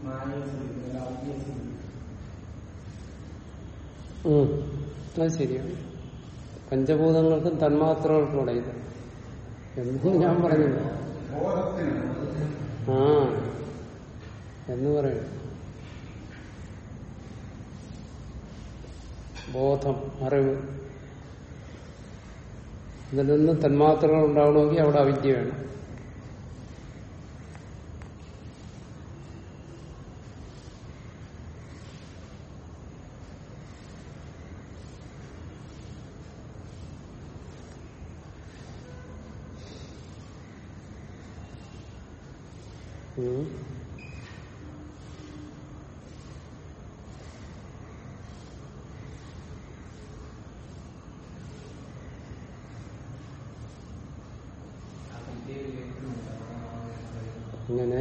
ഉം. അത് ശരിയാണ് പഞ്ചഭൂതങ്ങൾക്കും തന്മാത്രകൾക്കും ഇടയിൽ എന്നും ഞാൻ പറഞ്ഞില്ല ബോധത്തിന് ആ എന്ന് പറയും ബോധം അറിവ് ഇതിൽ നിന്ന് തന്മാത്രകൾ ഉണ്ടാവണമെങ്കിൽ അവിടെ അവിദ്യ വേണം ഉം. ഇങ്ങനെ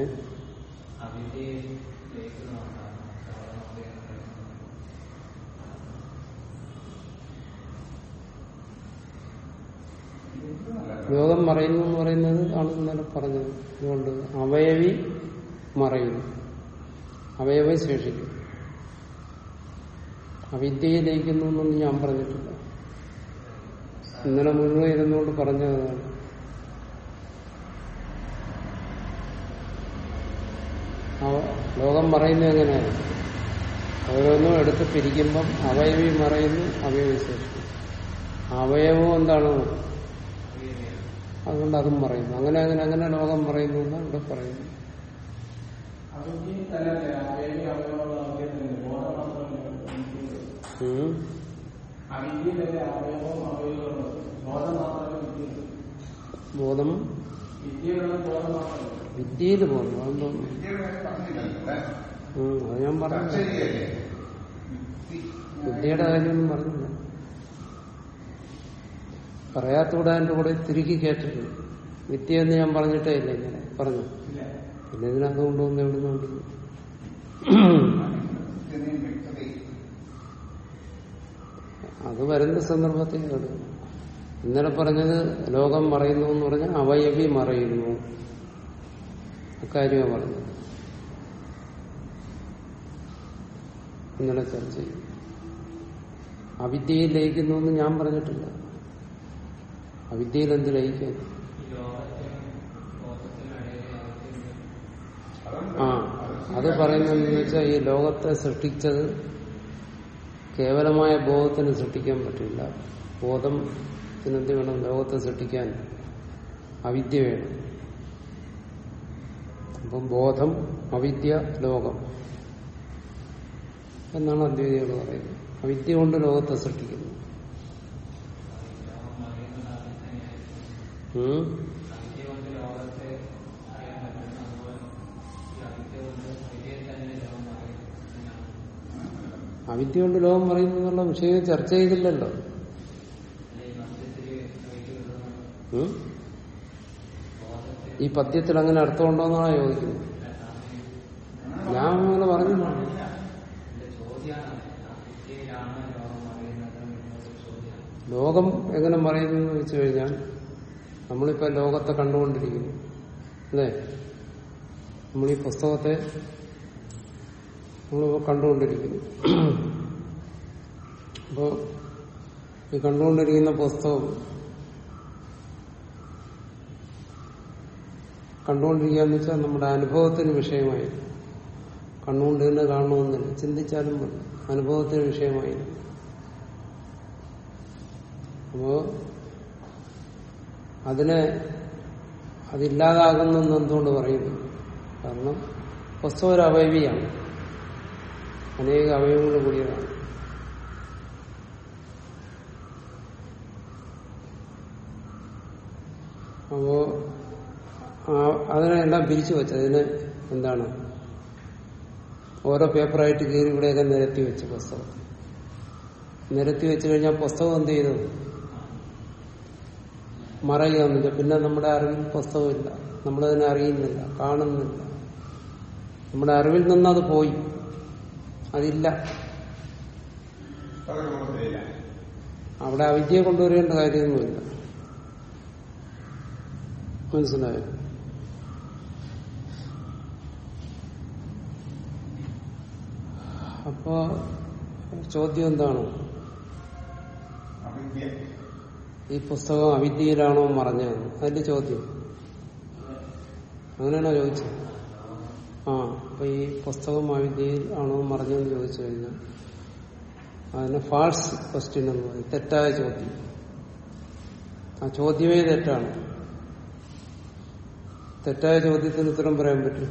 യോഗം മറയുന്നു എന്ന് പറയുന്നത് ആണ് ഇന്നലെ പറഞ്ഞത് അതുകൊണ്ട് അവയവി മറയുന്നു അവയവം ശേഷിക്കും അവിദ്യയിലേക്കുന്നു എന്നൊന്നും ഞാൻ പറഞ്ഞിട്ടില്ല ഇന്നലെ മുഴുവൻ ഇരുന്നുകൊണ്ട് പറഞ്ഞതാണ് അവ- ലോകം മറയുന്നത് എങ്ങനെയാണ് ഓരോന്നും എടുത്ത് പിരിക്കുമ്പം അവയവി മറയുന്നു അവയവി ശേഷിക്കും അവയവം എന്താണ് അതുകൊണ്ട് അതും പറയുന്നു അങ്ങനെ അങ്ങനെ അങ്ങനെ ലോകം പറയുന്നു എന്നാണ് ഇവിടെ പറയുന്നു ഉം. ബോധം വിദ്യയിൽ പോകുന്നു അതെന്തോ വിദ്യയുടെ കാര്യം പറഞ്ഞില്ലല്ലോ അല്ലേ? ഉം, അത് ഞാൻ പറഞ്ഞു ശരിയല്ലേ വിദ്യയുടെ കാര്യമൊന്നും പറഞ്ഞില്ല പറയാത്തൂടെ അതിന്റെ കൂടെ തിരുക്കി കേട്ടിട്ടുണ്ട് വിദ്യ എന്ന് ഞാൻ പറഞ്ഞിട്ടേ ഇല്ല ഇങ്ങനെ പറഞ്ഞു പിന്നെ ഇതിനകത്ത് കൊണ്ടുവന്ന് എവിടെ നിന്ന് ഇതിനെയും വ്യക്തതയും അത് വരുന്ന സന്ദർഭത്തിൽ എടുക്കണം ഇന്നലെ പറഞ്ഞത് ലോകം മറയുന്നു എന്ന് പറഞ്ഞാൽ അവയവി മറയുന്നു അക്കാര്യമാണ് പറഞ്ഞത് ഇന്നലെ ചർച്ച ചെയ്യും അവിദ്യയിൽ ലയിക്കുന്നു എന്ന് ഞാൻ പറഞ്ഞിട്ടില്ല അവിദ്യയിൽ എന്ത് ലയിക്കാൻ ആ അത് പറയുന്നതെന്ന് വെച്ചാൽ ഈ ലോകത്തെ സൃഷ്ടിച്ചത് കേവലമായ ബോധത്തിന് സൃഷ്ടിക്കാൻ പറ്റില്ല ബോധത്തിനെന്ത് വേണം ലോകത്തെ സൃഷ്ടിക്കാൻ അവിദ്യ വേണം അപ്പം ബോധം അവിദ്യ ലോകം എന്നാണ് അദ്വൈതികൾ പറയുന്നത് അവിദ്യ കൊണ്ട് ലോകത്തെ സൃഷ്ടിക്കുന്നു ഉം? അവിദ്യ കൊണ്ട് ലോകം പറയുന്നു എന്നുള്ള വിഷയം ചർച്ച ചെയ്തില്ലല്ലോ ഉം? ഈ പദ്യത്തിൽ അങ്ങനെ അർത്ഥമുണ്ടോന്നാണ് ചോദിക്കുന്നത് ഞാൻ അങ്ങനെ പറഞ്ഞില്ല ലോകം എങ്ങനെ പറയുന്നു എന്ന് വെച്ച് കഴിഞ്ഞാൽ നമ്മളിപ്പോ ലോകത്തെ കണ്ടുകൊണ്ടിരിക്കുന്നു അല്ലേ നമ്മൾ ഈ പുസ്തകത്തെ നമ്മളിപ്പോ കണ്ടുകൊണ്ടിരിക്കുന്നു അപ്പോ ഈ കണ്ടുകൊണ്ടിരിക്കുന്ന പുസ്തകം കണ്ടുകൊണ്ടിരിക്കുക എന്ന് വെച്ചാൽ നമ്മുടെ അനുഭവത്തിന് വിഷയമായി കണ്ണുകൊണ്ട് തന്നെ കാണണമെന്നില്ല ചിന്തിച്ചാലും മതി അനുഭവത്തിന് വിഷയമായി അപ്പോ അതിനെ അതില്ലാതാകുന്നെന്ന് എന്തുകൊണ്ട് പറയുന്നു കാരണം പുസ്തകം ഒരു അവയവിയാണ് അനേക അവയവങ്ങൾ കൂടിയതാണ് അപ്പോ ആ- അതിനെല്ലാം പിരിച്ചു വെച്ചത് അതിന് എന്താണ് ഓരോ പേപ്പറായിട്ട് കീറി ഇവിടെയൊക്കെ നിരത്തി വെച്ച് പുസ്തകം നിരത്തി വെച്ച് കഴിഞ്ഞാൽ പുസ്തകം എന്ത് ചെയ്തു മറയുകയെന്ന് വെച്ചാൽ പിന്നെ നമ്മുടെ അറിവിൽ പുസ്തകമില്ല നമ്മളതിനെ അറിയുന്നില്ല കാണുന്നില്ല നമ്മുടെ അറിവിൽ നിന്ന് അത് പോയി അതില്ല അതൊക്കെ ബോധത്തിലില്ല അവിടെ അവിദ്യയെ കൊണ്ടുവരേണ്ട കാര്യമൊന്നുമില്ല മനസ്സിലായോ അപ്പോ ചോദ്യം എന്താണ് അവിദ്യ ഈ പുസ്തകം അവിദ്യയിലാണോ മറഞ്ഞതെന്ന് അതിന്റെ ചോദ്യം അങ്ങനെയാണോ ചോദിച്ചത് ആ അപ്പൊ ഈ പുസ്തകം അവിദ്യയിൽ ആണോ മറഞ്ഞതെന്ന് ചോദിച്ചു കഴിഞ്ഞാൽ അതിന് ഫാൾസ് ക്വസ്റ്റ്യൻ എന്ന് പറയും തെറ്റായ ചോദ്യം ആ ചോദ്യമേ തെറ്റാണ് തെറ്റായ ചോദ്യത്തിന് ഉത്തരം പറയാൻ പറ്റും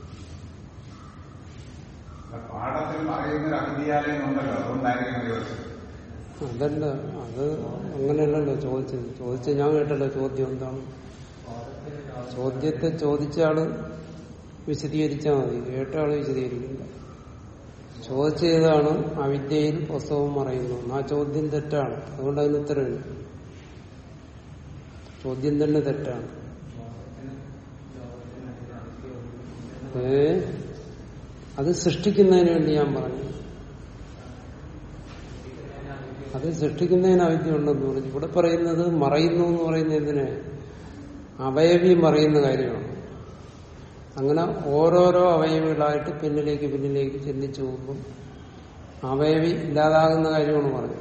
പാഠത്തിൽ പറയുന്ന ഒരു അവിദ്യാലയം ഉണ്ടല്ലോ അതുകൊണ്ടായിരിക്കും ചോദിച്ചത് അതല്ല അത് അങ്ങനെയല്ലല്ലോ ചോദിച്ചത് ചോദിച്ച ഞാൻ കേട്ടല്ലോ ചോദ്യം എന്താണ് ചോദ്യത്തെ ചോദിച്ച ആള് വിശദീകരിച്ചാൽ മതി കേട്ട ആള് വിശദീകരിക്കില്ല ചോദിച്ചതാണ് അവിദ്യയിൽ പുസ്തകം മറയുന്നു ആ ചോദ്യം തെറ്റാണ് അതുകൊണ്ട് അതിന് ഉത്തരവില്ല ചോദ്യം തന്നെ തെറ്റാണ് ഏ അത് സൃഷ്ടിക്കുന്നതിന് വേണ്ടി ഞാൻ പറഞ്ഞു അത് സൃഷ്ടിക്കുന്നതിന് അവിദ്യ ഉണ്ടെന്ന് പറഞ്ഞു ഇവിടെ പറയുന്നത് മറയുന്നു എന്ന് പറയുന്നത് എന്തിന് അവയവി മറയുന്ന കാര്യമാണ് അങ്ങനെ ഓരോരോ അവയവികളായിട്ട് പിന്നിലേക്ക് പിന്നിലേക്ക് ചിന്തിച്ചു പോകുമ്പോൾ അവയവി ഇല്ലാതാകുന്ന കാര്യമാണ് പറഞ്ഞത്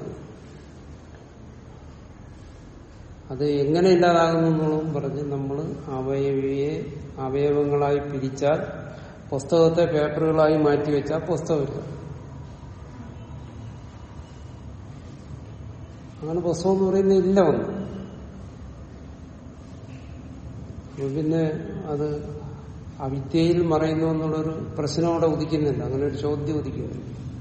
അത് എങ്ങനെ ഇല്ലാതാകുന്നു എന്നുള്ളതും പറഞ്ഞ് നമ്മൾ അവയവിയെ അവയവങ്ങളായി പിരിച്ചാൽ പുസ്തകത്തെ പേപ്പറുകളായി മാറ്റിവെച്ചാൽ പുസ്തകമില്ല അങ്ങനെ പുസ്തകം എന്ന് പറയുന്നത് ഇല്ല ഒന്ന് അപ്പൊ പിന്നെ അത് അവിദ്യയിൽ മറയുന്നു എന്നുള്ളൊരു പ്രശ്നം അവിടെ ഉദിക്കുന്നില്ല അങ്ങനെ ഒരു ചോദ്യം ഉദിക്കുന്നില്ല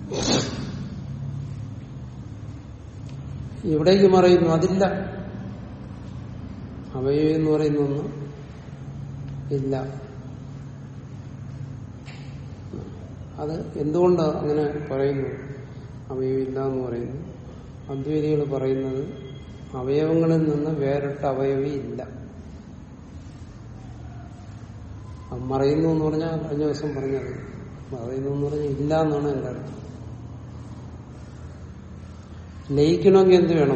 എവിടേക്ക് മറയുന്നു അതില്ല അവയവം എന്ന് പറയുന്ന ഒന്ന് ഇല്ല അത് എന്തുകൊണ്ട് അങ്ങനെ പറയുന്നു അവയവില്ല എന്ന് പറയുന്നു അദ്വൈതികൾ പറയുന്നത് അവയവങ്ങളിൽ നിന്ന് വേറിട്ട അവയവി ഇല്ല അത് മറയുന്നു എന്ന് പറഞ്ഞാൽ കഴിഞ്ഞ ദിവസം പറഞ്ഞത് മറയുന്നു എന്ന് പറഞ്ഞാൽ ഇല്ല എന്നാണ് എന്റെ അർത്ഥം ലയിക്കണമെങ്കിൽ എന്ത് വേണം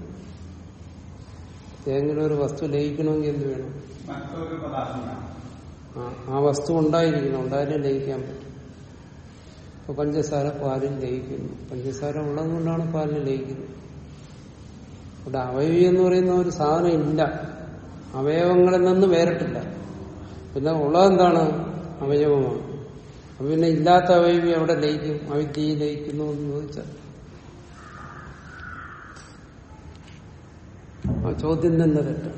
ഏതെങ്കിലും ഒരു വസ്തു ലയിക്കണമെങ്കിൽ എന്ത് വേണം മറ്റൊരു പദാർത്ഥം വേണം. ആ ആ വസ്തു ഉണ്ടായിരിക്കണം ഉണ്ടായാലേ ലയിക്കാൻ പറ്റും ഇപ്പൊ പഞ്ചസാര പാലിൽ ലയിക്കുന്നു പഞ്ചസാര ഉള്ളതുകൊണ്ടാണ് പാലിൽ ലയിക്കുന്നത് ഇവിടെ അവയവി എന്ന് പറയുന്ന ഒരു സാധനം ഇല്ല അവയവങ്ങളിൽ നിന്ന് വേറിട്ടില്ല പിന്നെ ഉള്ളതെന്താണ് അവയവമാണ് അപ്പൊ പിന്നെ ഇല്ലാത്ത അവയവി എവിടെ ലയിക്കും അവിദ്യയിൽ ലയിക്കുന്നു എന്ന് ചോദിച്ചാൽ ആ ചോദ്യം തന്നെ തെറ്റാണ്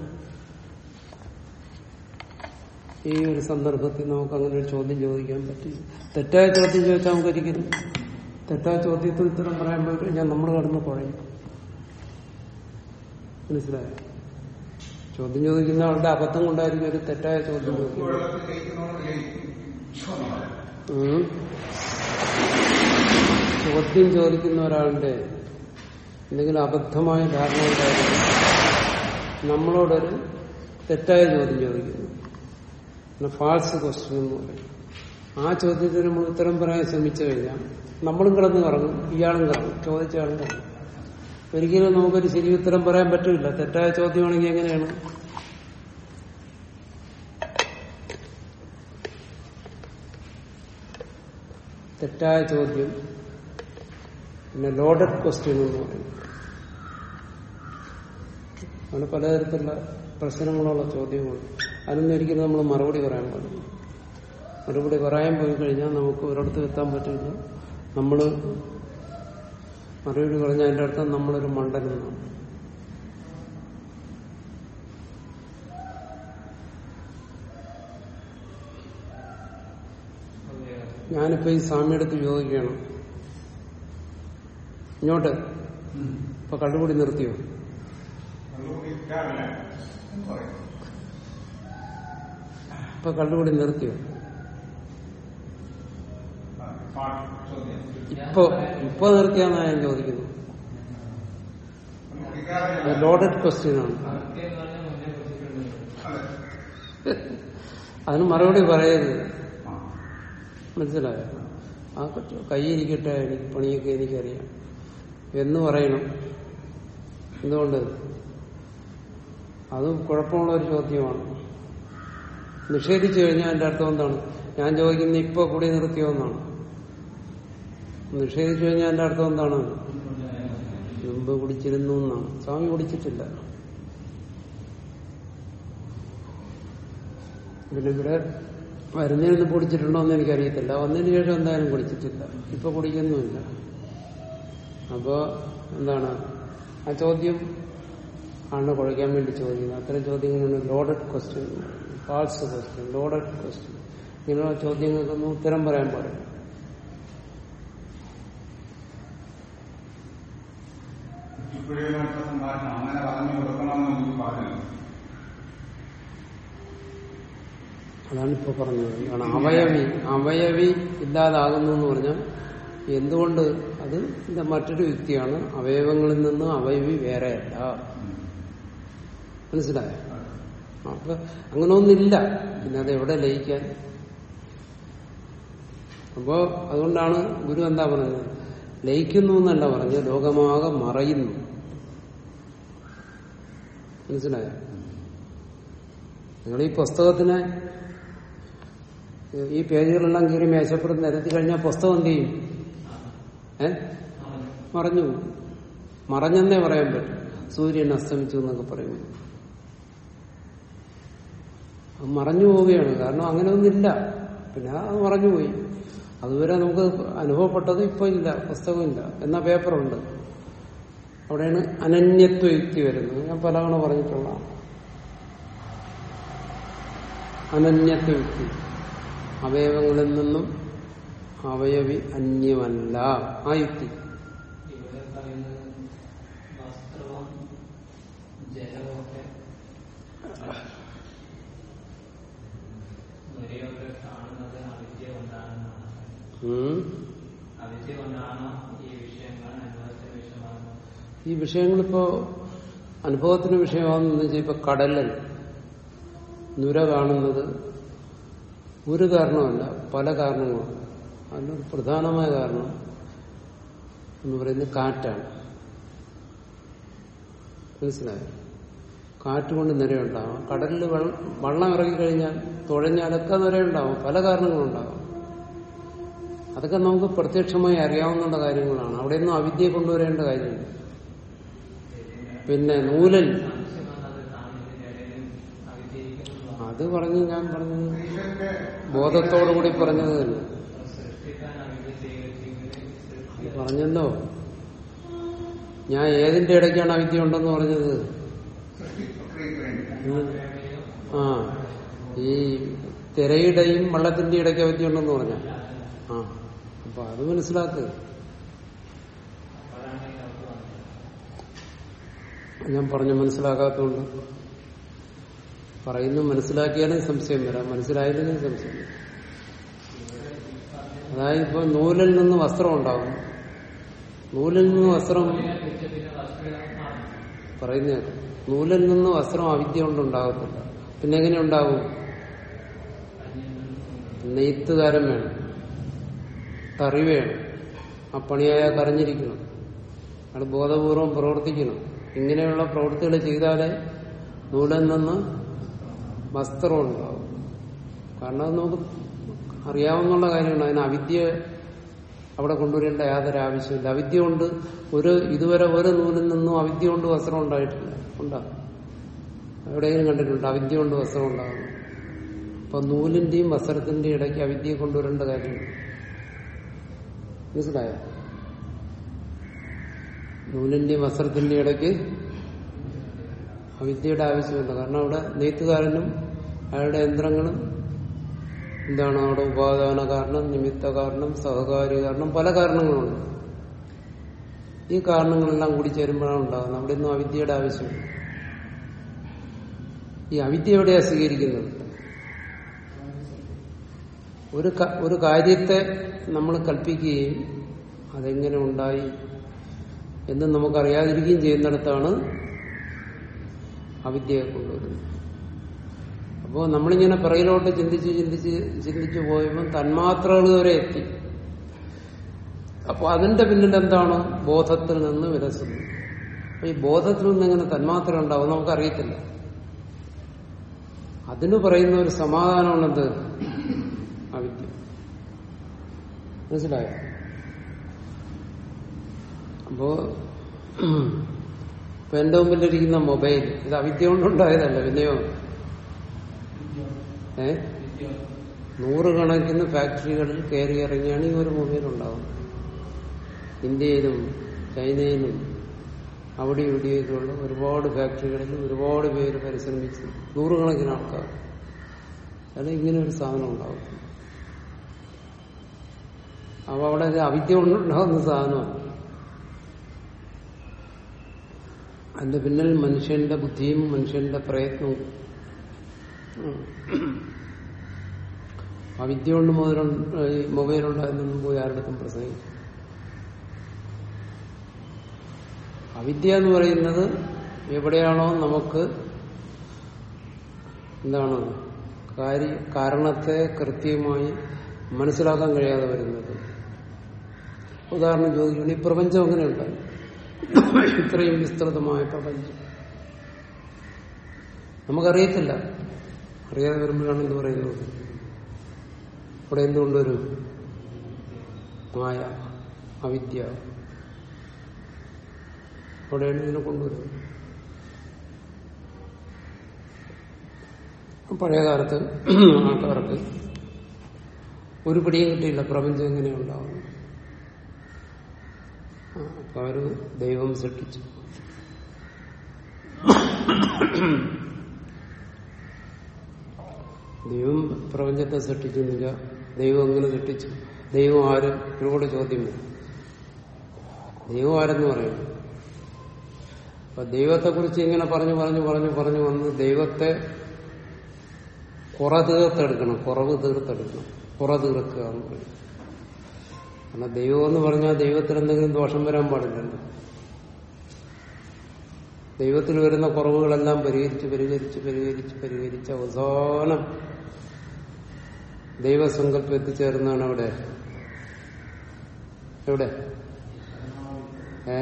ഈ ഒരു സന്ദർഭത്തിൽ നമുക്ക് അങ്ങനെ ഒരു ചോദ്യം ചോദിക്കാൻ പറ്റില്ല തെറ്റായ ചോദ്യം ചോദിച്ചാൽ നമുക്ക് ഒരിക്കലും തെറ്റായ ചോദ്യത്തിന് ഉത്തരം പറയാൻ പോയി കഴിഞ്ഞാൽ നമ്മൾ കടന്ന് കുഴയും മനസ്സിലായോ ചോദ്യം ചോദിക്കുന്ന ആളുടെ അബദ്ധം കൊണ്ടായിരിക്കും ഒരു തെറ്റായ ചോദ്യം ചോദിക്കുന്നത് വെള്ളത്തിൽ ലയിക്കുന്നതുകൊണ്ട് ലയിക്കും ചോദ്യം. ഉം. ചോദ്യം ചോദിക്കുന്ന ഒരാളുടെ എന്തെങ്കിലും അബദ്ധമായ ധാരണ ഉണ്ടായിരിക്കും നമ്മളോടൊരു തെറ്റായ ചോദ്യം ചോദിക്കുന്നു ഫാൾസ് ക്വസ്റ്റ്യൻ എന്ന് പറയും ആ ചോദ്യത്തിന് നമ്മൾ ഉത്തരം പറയാൻ ശ്രമിച്ചു കഴിഞ്ഞാൽ നമ്മളും കിടന്ന് കറങ്ങും ഇയാളും കറങ്ങും ചോദിച്ച ആളും കറങ്ങും ഒരിക്കലും നമുക്കൊരു ശരി ഉത്തരം പറയാൻ പറ്റില്ല തെറ്റായ ചോദ്യമാണെങ്കിൽ എങ്ങനെയാണ് തെറ്റായ ചോദ്യം പിന്നെ ലോഡഡ് ക്വസ്റ്റ്യൻ എന്ന് പറയും അങ്ങനെ പലതരത്തിലുള്ള പ്രശ്നങ്ങളുള്ള ചോദ്യങ്ങളുണ്ട് അതിനൊന്നും ഒരിക്കലും നമ്മൾ മറുപടി പറയാൻ പാടില്ല മറുപടി പറയാൻ പോയി കഴിഞ്ഞാൽ നമുക്ക് ഒരിടത്ത് എത്താൻ പറ്റില്ല നമ്മൾ മറുപടി പറഞ്ഞാൽ അതിന്റെ അർത്ഥം നമ്മളൊരു മണ്ടനെന്നാണ് ഞാനിപ്പോ ഈ സ്വാമിയെടുത്ത് ചോദിക്കുകയാണ് ഇങ്ങോട്ട് ഇപ്പൊ കള്ളുകൂടി നിർത്തിയോ വെള്ളം കുടിക്കാറില്ല എന്ന് പറയും. ഇപ്പൊ കള്ളുകൂടി നിർത്തിയോ ആ, പാട്ട് ചോദ്യം. ഇപ്പൊ ഇപ്പൊ നിർത്തിയാന്നാ ഞാൻ ചോദിക്കുന്നത് വെള്ളം കുടിക്കാറില്ല. ലോഡഡ് ക്വസ്റ്റ്യൻ ആണ് അതെ. അതിന് മറുപടി പറയരുത് ആ. മനസ്സിലായോ ആ കൊച്ചു കൈയിരിക്കട്ടെ എനിക്ക് പണിയൊക്കെ എനിക്കറിയാം എന്ന് പറയണം എന്തുകൊണ്ട് അത് കുഴപ്പമുള്ള ഒരു ചോദ്യമാണ് നിഷേധിച്ചു കഴിഞ്ഞാൽ എന്റെ അർത്ഥം എന്താണ് ഞാൻ ചോദിക്കുന്ന ഇപ്പൊ കൂടി നിർത്തിയോ എന്നാണ് നിഷേധിച്ചു കഴിഞ്ഞാൽ എന്റെ അർത്ഥം എന്താണ് മുമ്പ് കുടിച്ചിരുന്നു എന്നാണ് സ്വാമി കുടിച്ചിട്ടില്ല പിന്നെ ഇവിടെ വരുന്നതിന് കുടിച്ചിട്ടുണ്ടോ എന്ന് എനിക്കറിയത്തില്ല വന്നതിന് ശേഷം എന്തായാലും കുടിച്ചിട്ടില്ല ഇപ്പൊ കുടിക്കുന്നുമില്ല അപ്പോ എന്താണ് ആ ചോദ്യം ആണ് കുഴയ്ക്കാൻ വേണ്ടി ചോദിക്കുന്നത് അത്തരം ചോദ്യങ്ങളാണ് loaded question false question loaded question ഇങ്ങനെയുള്ള ചോദ്യങ്ങൾക്കൊന്നും ഉത്തരം പറയാൻ പാടില്ല ഇപ്പോഴും സംഭാഷണം അങ്ങനെ പറഞ്ഞു കൊടുക്കണമെന്ന് എനിക്ക് പറഞ്ഞു അതാണ് ഇപ്പൊ പറഞ്ഞത് കാരണം അവയവി അവയവി ഇല്ലാതാകുന്നു എന്ന് പറഞ്ഞാൽ എന്തുകൊണ്ട് അത് ഇതിന്റെ മറ്റൊരു യുക്തിയാണ് അവയവങ്ങളിൽ നിന്ന് അവയവി വേറെയല്ല മനസ്സിലായോ അപ്പൊ അങ്ങനെ ഒന്നില്ല പിന്നെ അത് എവിടെ ലയിക്കാൻ അപ്പോ അതുകൊണ്ടാണ് ഗുരു എന്താ പറഞ്ഞത് ലയിക്കുന്നു എന്നല്ല പറഞ്ഞത് ലോകമാകെ മറയുന്നു മനസ്സിലായോ നിങ്ങൾ ഈ പുസ്തകത്തിനെ ഈ പേജുകളെല്ലാം കീറി മേശപ്പുറത്ത് നിരത്തി കഴിഞ്ഞാൽ പുസ്തകം എന്ത് ചെയ്യും ഏ മറഞ്ഞു പോകും. മറഞ്ഞെന്നേ പറയാൻ പറ്റും സൂര്യൻ അസ്തമിച്ചു എന്നൊക്കെ പറയുന്നു അത് മറഞ്ഞു പോവുകയാണ് കാരണം അങ്ങനെ ഒന്നില്ല പിന്നെ അത് മറഞ്ഞുപോയി അതുവരെ നമുക്ക് അനുഭവപ്പെട്ടത് ഇപ്പൊ ഇല്ല പുസ്തകമില്ല എന്നാ പേപ്പറുണ്ട് അവിടെയാണ് അനന്യത്വ യുക്തി വരുന്നത് ഞാൻ പലതവണ പറഞ്ഞിട്ടുള്ള അനന്യത്വ യുക്തി അവയവങ്ങളിൽ നിന്നും അവയവി അന്യമല്ല ആ യുക്തി ഇവിടെ പറയുന്നത് വസ്ത്രവും ജലമൊക്കെ നുരയൊക്കെ കാണുന്നത് അവിദ്യ കൊണ്ടാണെന്നാണ് ഉം. അവിദ്യ കൊണ്ടാണോ ഈ വിഷയങ്ങൾ അനുഭവത്തിന് വിഷയമാകുന്നത് ഈ വിഷയങ്ങളിപ്പോ അനുഭവത്തിന് വിഷയമാകുന്ന വെച്ചാൽ ഇപ്പൊ കടലിൽ നുര കാണുന്നത് ഒരു കാരണമല്ല പല കാരണങ്ങളുണ്ട് അതിനൊരു പ്രധാനമായ കാരണം എന്ന് പറയുന്നത് കാറ്റാണ് മനസ്സിലായോ കാറ്റ് കൊണ്ട് നിരയുണ്ടാവും കടലിൽ വെള്ളം വള്ളം ഇറങ്ങിക്കഴിഞ്ഞാൽ തുഴഞ്ഞാലൊക്കെ നിരയുണ്ടാവും പല കാരണങ്ങളുണ്ടാവും അതൊക്കെ നമുക്ക് പ്രത്യക്ഷമായി അറിയാവുന്ന കാര്യങ്ങളാണ് അവിടെയൊന്നും അവിദ്യയെ കൊണ്ടുവരേണ്ട കാര്യമില്ല പിന്നെ നൂലൻ സംശയം വന്നത് കാണുന്നതിന്റെ ഇടയിലും അവിദ്യയിരിക്കുന്നു അത് പറഞ്ഞ് ഞാൻ പറഞ്ഞത് ഈശ്വരന്റെ ബോധത്തോടുകൂടി പറഞ്ഞത് തന്നെ സൃഷ്ടിക്കാൻ അവിദ്യ സ്വീകരിച്ചെങ്കിൽ അത് സൃഷ്ടി പറഞ്ഞല്ലോ ഞാൻ ഏതിന്റെ ഇടയ്ക്കാണ് അവിദ്യ ഉണ്ടെന്ന് പറഞ്ഞത് സൃഷ്ടി പ്രക്രിയയ്ക്ക് വേണ്ടി ഉം. ആ ഈ തിരയുടെയും വെള്ളത്തിന്റെ ഇടയ്ക്ക് അവിദ്യ ഉണ്ടെന്ന് പറഞ്ഞ ആ അപ്പൊ അത് മനസ്സിലാക്കുക അപ്പോഴാണ് ഈ ഡൗട്ട് വന്നത് ഞാൻ പറഞ്ഞു മനസ്സിലാക്കാത്തതുകൊണ്ട് പറയുന്നു മനസ്സിലാക്കിയാലും സംശയം വരാം മനസ്സിലായില്ലെങ്കിൽ സംശയം വരാം അതായത് ഇപ്പൊ നൂലിൽ നിന്ന് വസ്ത്രം ഉണ്ടാകും നൂലിൽ നിന്ന് വസ്ത്രം പിന്നെ വസ്തുതമാണ് പറയുന്ന നൂലിൽ നിന്ന് വസ്ത്രം അവിദ്യ കൊണ്ട് ഉണ്ടാകത്തില്ല പിന്നെ എങ്ങനെ ഉണ്ടാകും നെയ്ത്തുകാരൻ വേണം കറി വേണം ആ പണിയായ കറിഞ്ഞിരിക്കണം അയാൾ ബോധപൂർവം പ്രവർത്തിക്കണം ഇങ്ങനെയുള്ള പ്രവൃത്തികൾ ചെയ്താലേ നൂലിൽ നിന്ന് വസ്ത്രം ഉണ്ടാവും കാരണം അത് നമുക്ക് അറിയാവുന്ന കാര്യമാണ് അതിന് അവിദ്യ അവിടെ കൊണ്ടുവരേണ്ട യാതൊരു ആവശ്യമില്ല അവിദ്യ കൊണ്ട് ഒരു ഇതുവരെ ഒരു നൂലിൽ നിന്നും അവിദ്യ കൊണ്ട് വസ്ത്രം ഉണ്ടായിട്ടില്ല ഉണ്ടാകും എവിടെയെങ്കിലും കണ്ടിട്ടുണ്ട് അവിദ്യ കൊണ്ട് വസ്ത്രം ഉണ്ടാകും അപ്പൊ നൂലിന്റെയും വസ്ത്രത്തിന്റെയും ഇടയ്ക്ക് അവിദ്യയെ കൊണ്ടുവരേണ്ട കാര്യമില്ല മനസ്സിലായോ നൂലിന്റെയും വസ്ത്രത്തിന്റെയും ഇടയ്ക്ക് അവിദ്യയുടെ ആവശ്യമില്ല കാരണം അവിടെ നെയ്ത്തുകാരനും അയാളുടെ യന്ത്രങ്ങളും എന്താണ് അവിടെ ഉപാദാന കാരണം നിമിത്ത കാരണം സഹകാര്യ കാരണം പല കാരണങ്ങളുണ്ട് ഈ കാരണങ്ങളെല്ലാം കൂടി ചേരുമ്പോഴാണ് ഉണ്ടാകുന്നത് അവിടെ ഒന്നും അവിദ്യയുടെ ആവശ്യമില്ല ഈ അവിദ്യ എവിടെയാ സ്വീകരിക്കുന്നത് ഒരു ക- ഒരു കാര്യത്തെ നമ്മൾ കൽപ്പിക്കുകയും അതെങ്ങനെ ഉണ്ടായി എന്ന് നമുക്കറിയാതിരിക്കുകയും ചെയ്യുന്നിടത്താണ് അവിദ്യയെ കൊണ്ടുവരുന്നത് അപ്പോൾ നമ്മളിങ്ങനെ പിറകിലോട്ട് ചിന്തിച്ച് ചിന്തിച്ച് ചിന്തിച്ചു പോയപ്പോൾ തന്മാത്രകൾ വരെ എത്തി അപ്പോൾ അതിന്റെ പിന്നിൽ എന്താണ് ബോധത്തിൽ നിന്ന് വിലസുന്നു അപ്പൊ ഈ ബോധത്തിൽ നിന്ന് എങ്ങനെ തന്മാത്ര ഉണ്ടാവും നമുക്കറിയത്തില്ല അതിന് പറയുന്ന ഒരു സമാധാനമാണെന്ത് അവിദ്യ മനസ്സിലായോ അപ്പോ ഇപ്പൊ എന്റെ മുമ്പിലിരിക്കുന്ന മൊബൈൽ ഇത് അവിദ്യ കൊണ്ടുണ്ടായതല്ല പിന്നെയോ ഏ നൂറുകണക്കിന് ഫാക്ടറികളിൽ കയറി ഇറങ്ങിയാണ് ഈ ഒരു മൊബൈൽ ഉണ്ടാവുന്നത് ഇന്ത്യയിലും ചൈനയിലും അവിടെ ഇവിടെയൊക്കെയുള്ള ഒരുപാട് ഫാക്ടറികളിൽ ഒരുപാട് പേര് പരിശ്രമിച്ച് നൂറുകണക്കിന് ആൾക്കാർ അല്ല ഇങ്ങനെ ഒരു സാധനം ഉണ്ടാവും അപ്പൊ അവിടെ ഇത് അവിദ്യ കൊണ്ടുണ്ടാകുന്ന സാധനമാണ് അതിന്റെ പിന്നിൽ മനുഷ്യന്റെ ബുദ്ധിയും മനുഷ്യന്റെ പ്രയത്നവും ഉം. അവിദ്യ കൊണ്ട് മുതൽ ഈ മൊബൈൽ ഉണ്ടായതൊന്നും പോയി ആരുടെടുത്തും പ്രസംഗിക്കും അവിദ്യ എന്ന് പറയുന്നത് എവിടെയാണോ നമുക്ക് എന്താണ് കാര്യ കാരണത്തെ കൃത്യമായി മനസ്സിലാക്കാൻ കഴിയാതെ വരുന്നത് ഉദാഹരണം ചോദിക്കുകയാണ് ഈ പ്രപഞ്ചം എങ്ങനെ ഉണ്ടായി ഇത്രയും വിസ്തൃതമായ പ്രപഞ്ചം നമുക്കറിയത്തില്ല അറിയാതെ വരുമ്പോഴാണ് എന്ത് പറയുന്നത് ഇവിടെ എന്തുകൊണ്ടൊരു മായ അവിദ്യ അവിടെയാണ് ഇതിനെ കൊണ്ടുവരുന്നത് പഴയ കാലത്ത് ആൾക്കാർക്ക് ഒരു പിടിയും കിട്ടിയില്ല പ്രപഞ്ചം എങ്ങനെയുണ്ടാവും അപ്പൊ അവര് ദൈവം സൃഷ്ടിച്ചു ദൈവം പ്രപഞ്ചത്തെ സൃഷ്ടിക്കുന്നില്ല ദൈവം എങ്ങനെ സൃഷ്ടിച്ചു ദൈവം ആര് ഒരുപാട് ചോദ്യം വരും ദൈവം ആരെന്ന് പറയുന്നു അപ്പൊ ദൈവത്തെ കുറിച്ച് ഇങ്ങനെ പറഞ്ഞു പറഞ്ഞു പറഞ്ഞു പറഞ്ഞു വന്ന് ദൈവത്തെ കുറ തീർത്തെടുക്കണം കുറവ് തീർത്തെടുക്കണം കുറ തീർക്കുക എന്ന് പറയും കാരണം ദൈവം എന്ന് പറഞ്ഞാൽ ദൈവത്തിൽ എന്തെങ്കിലും ദോഷം വരാൻ പാടില്ലല്ലോ ദൈവത്തിൽ വരുന്ന കുറവുകളെല്ലാം പരിഹരിച്ച് പരിഹരിച്ച് പരിഹരിച്ച് പരിഹരിച്ച് അവസാനം ദൈവസങ്കല്പം എത്തിച്ചേർന്നാണ് അവിടെ എവിടെ ഏ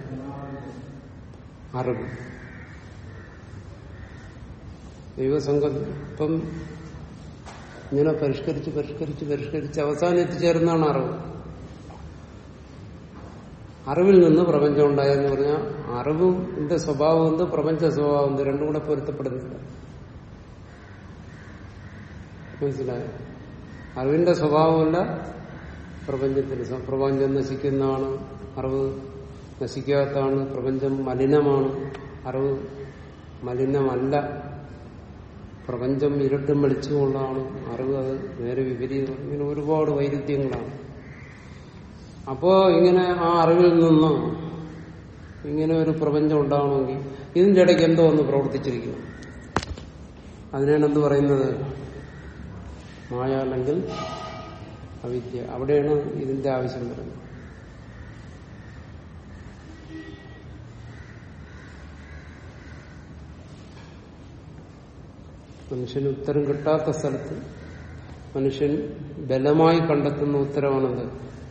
അറിവ് ദൈവസങ്കല്പം ഇങ്ങനെ പരിഷ്കരിച്ച് പരിഷ്കരിച്ച് പരിഷ്കരിച്ച് അവസാനം എത്തിച്ചേരുന്നതാണ് അറിവ് അറിവിൽ നിന്ന് പ്രപഞ്ചം ഉണ്ടായെന്ന് പറഞ്ഞാൽ അറിവിന്റെ സ്വഭാവം എന്ത് പ്രപഞ്ച സ്വഭാവം എന്ത് രണ്ടും കൂടെ പൊരുത്തപ്പെടുന്നില്ല മനസ്സിലായോ അറിവിന്റെ സ്വഭാവമല്ല പ്രപഞ്ചത്തിന് സ്വ- പ്രപഞ്ചം നശിക്കുന്നതാണ് അറിവ് നശിക്കാത്തതാണ് പ്രപഞ്ചം മലിനമാണ് അറിവ് മലിനമല്ല പ്രപഞ്ചം ഇരുട്ടും വെളിച്ചമുള്ളതാണ് അറിവ് അത് നേരെ വിപരീതം ഇങ്ങനെ ഒരുപാട് വൈരുദ്ധ്യങ്ങളാണ് അപ്പോ ഇങ്ങനെ ആ അറിവിൽ നിന്ന് ഇങ്ങനെ ഒരു പ്രപഞ്ചം ഉണ്ടാവണമെങ്കിൽ ഇതിന്റെ ഇടയ്ക്ക് എന്തോ ഒന്ന് പ്രവർത്തിച്ചിരിക്കുന്നു അതിനാണ് എന്ത് പറയുന്നത് മായ അല്ലെങ്കിൽ അവിദ്യ അവിടെയാണ് ഇതിന്റെ ആവശ്യം വരുന്നത് മനുഷ്യന് ഉത്തരം കിട്ടാത്ത സ്ഥലത്ത് മനുഷ്യൻ ബലമായി കണ്ടെത്തുന്ന ഉത്തരവാണെന്ത്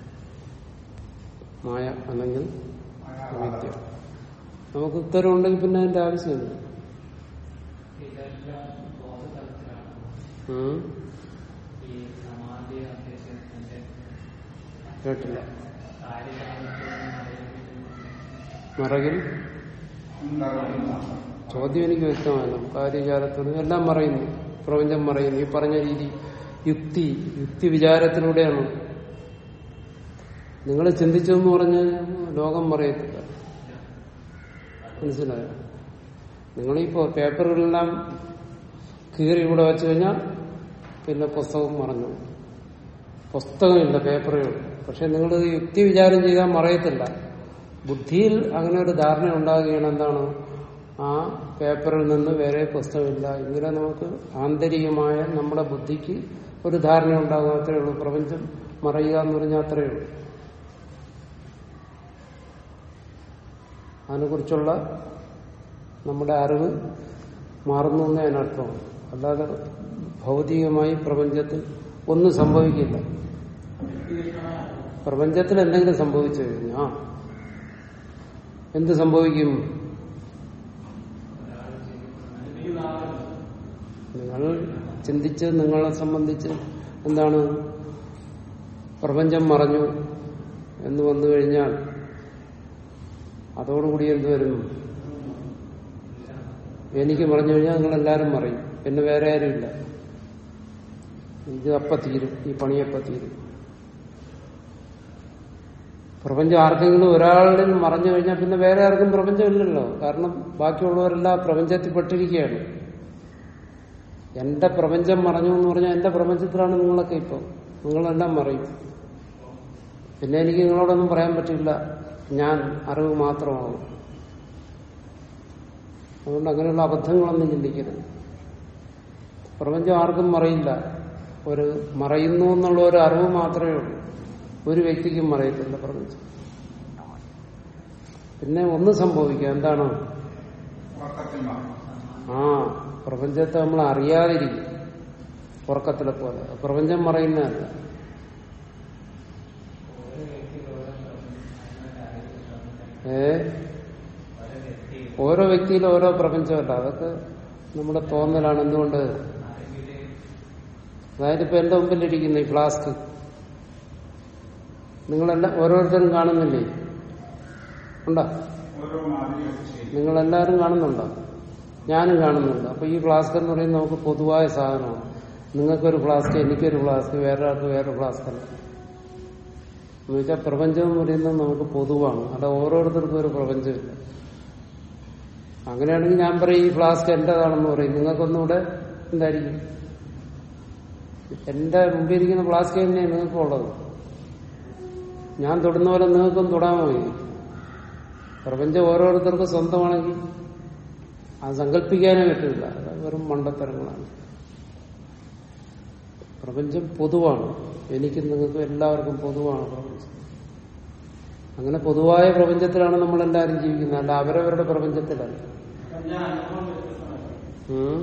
മായ അല്ലെങ്കിൽ അവിദ്യ നമുക്ക് ഉത്തരവുണ്ടെങ്കിൽ പിന്നെ അതിന്റെ ആവശ്യമില്ല ഇതെല്ലാം ബോധതലത്തിലാണ് ഉം? ഈ സമാധി അഭ്യസിച്ചതിന്റെ കേട്ടില്ല കാര്യകാലത്തോടും മറകിൽ ചോദ്യം എനിക്ക് വ്യക്തമല്ല കാര്യജാലത്തോട് എല്ലാം മറയുന്നു പ്രപഞ്ചം മറയുന്നു ഈ പറഞ്ഞ രീതി യുക്തി യുക്തി വിചാരത്തിലൂടെയാണ് നിങ്ങൾ ചിന്തിച്ചതെന്ന് പറഞ്ഞ് ലോകം മറയത്തില്ല മനസ്സിലായോ നിങ്ങളിപ്പോ പേപ്പറുകളെല്ലാം കീറി ഇവിടെ വെച്ച് കഴിഞ്ഞാൽ പിന്നെ പുസ്തകം മറഞ്ഞു പുസ്തകമില്ല പേപ്പറേ ഉള്ളൂ പക്ഷെ നിങ്ങൾ യുക്തി വിചാരം ചെയ്താൽ മറയത്തില്ല ബുദ്ധിയിൽ അങ്ങനെ ഒരു ധാരണ ഉണ്ടാകുകയാണ് എന്താണ് ആ പേപ്പറിൽ നിന്ന് വേറെ പുസ്തകമില്ല ഇങ്ങനെ നമുക്ക് ആന്തരികമായ നമ്മുടെ ബുദ്ധിക്ക് ഒരു ധാരണ ഉണ്ടാകും അത്രയേ ഉള്ളൂ പ്രപഞ്ചം മറയുക എന്ന് പറഞ്ഞാൽ അത്രയേ ഉള്ളൂ അതിനെക്കുറിച്ചുള്ള നമ്മുടെ അറിവ് മാറുന്നു എന്നേ അതിനർത്ഥമാണ് അല്ലാതെ ഭൗതികമായി പ്രപഞ്ചത്തിൽ ഒന്നും സംഭവിക്കില്ല പ്രപഞ്ചത്തിൽ എന്തെങ്കിലും സംഭവിച്ചു കഴിഞ്ഞാ എന്ത് സംഭവിക്കും നിങ്ങൾ ചിന്തിച്ച് നിങ്ങളെ സംബന്ധിച്ച് എന്താണ് പ്രപഞ്ചം മറഞ്ഞു എന്ന് വന്നു കഴിഞ്ഞാൽ അതോടുകൂടി എന്ത് വരും എനിക്ക് പറഞ്ഞു കഴിഞ്ഞാൽ നിങ്ങൾ എല്ലാവരും മറിയും പിന്നെ വേറെ ആരുമില്ല ഇത് അപ്പ തീരും ഈ പണിയപ്പ തീരും പ്രപഞ്ചം ആർക്കെങ്കിലും ഒരാളിൽ മറഞ്ഞു കഴിഞ്ഞാൽ പിന്നെ വേറെ ആർക്കും പ്രപഞ്ചമില്ലല്ലോ കാരണം ബാക്കിയുള്ളവരെല്ലാം പ്രപഞ്ചത്തിൽ പെട്ടിരിക്കുകയാണ് എന്റെ പ്രപഞ്ചം മറഞ്ഞു എന്ന് പറഞ്ഞാൽ എന്റെ പ്രപഞ്ചത്തിലാണ് നിങ്ങളൊക്കെ ഇപ്പൊ നിങ്ങളെല്ലാം മറയും പിന്നെ എനിക്ക് നിങ്ങളോടൊന്നും പറയാൻ പറ്റില്ല ഞാൻ അറിവ് മാത്രമാവും അതുകൊണ്ട് അങ്ങനെയുള്ള അബദ്ധങ്ങളൊന്നും ചിന്തിക്കരുത് പ്രപഞ്ചം ആർക്കും മറയില്ല ഒരു മറയുന്നു എന്നുള്ള ഒരു അറിവ് മാത്രമേ ഉള്ളൂ ഒരു വ്യക്തിക്കും മറയത്തില്ല പ്രപഞ്ചം പിന്നെ ഒന്ന് സംഭവിക്കാം എന്താണ് ഉറക്കത്തിൽ മാറും ആ പ്രപഞ്ചത്തെ നമ്മൾ അറിയാതിരിക്കും ഉറക്കത്തിലെ പോലെ പ്രപഞ്ചം മറയുന്നതല്ല ഓരോ വ്യക്തിക്ക് ഓരോ അതിനൊരു അറിവ് ശ്രമിക്കണം ഏ ഓരോ വ്യക്തി ഓരോ വ്യക്തിയിലും ഓരോ പ്രപഞ്ചമല്ല അതൊക്കെ നമ്മുടെ തോന്നലാണ് എന്തുകൊണ്ട് അറിവില് അതായത് ഇപ്പൊ എന്റെ മുമ്പിലിരിക്കുന്ന ഈ ഫ്ലാസ്ക് നിങ്ങളെല്ലാം ഓരോരുത്തരും കാണുന്നില്ലേ ഉണ്ടോ ഓരോ മാതിരി വെച്ച് ചെയ്യും നിങ്ങളെല്ലാവരും കാണുന്നുണ്ടോ ഞാനും കാണുന്നുണ്ട് അപ്പൊ ഈ ഫ്ലാസ്ക് എന്ന് പറയുന്നത് നമുക്ക് പൊതുവായ സാധനമാണ് നിങ്ങൾക്കൊരു ഫ്ലാസ്ക് എനിക്കൊരു ഫ്ലാസ്ക് വേറെ ആൾക്ക് വേറെ ഫ്ലാസ്ക് അല്ല എന്ന് വെച്ചാൽ പ്രപഞ്ചം എന്ന് പറയുന്നത് നമുക്ക് പൊതുവാണ് അവിടെ ഓരോരുത്തർക്കും ഒരു പ്രപഞ്ചമില്ല അങ്ങനെയാണെങ്കിൽ ഞാൻ പറയും ഈ ഫ്ലാസ്ക് എന്റേതാണെന്ന് പറയും നിങ്ങൾക്കൊന്നുകൂടെ എന്തായിരിക്കും എന്റെ മുമ്പിൽ ഇരിക്കുന്ന ഫ്ലാസ്ക് തന്നെയാണ് നിങ്ങൾക്കുള്ളത് ഞാൻ തൊടുന്ന പോലെ നിങ്ങൾക്കും തൊടാമോ ഇനി? പ്രപഞ്ചം ഓരോരുത്തർക്കും സ്വന്തമാണെങ്കിൽ അത് സങ്കല്പിക്കാനേ പറ്റില്ല അത് വെറും മണ്ടത്തരങ്ങളാണ് പ്രപഞ്ചം പൊതുവാണ് എനിക്കും നിങ്ങൾക്കും എല്ലാവർക്കും പൊതുവാണ് പ്രപഞ്ചം അങ്ങനെ പൊതുവായ പ്രപഞ്ചത്തിലാണ് നമ്മളെല്ലാവരും ജീവിക്കുന്നത് അല്ല അവരവരുടെ പ്രപഞ്ചത്തിലല്ല ഉം.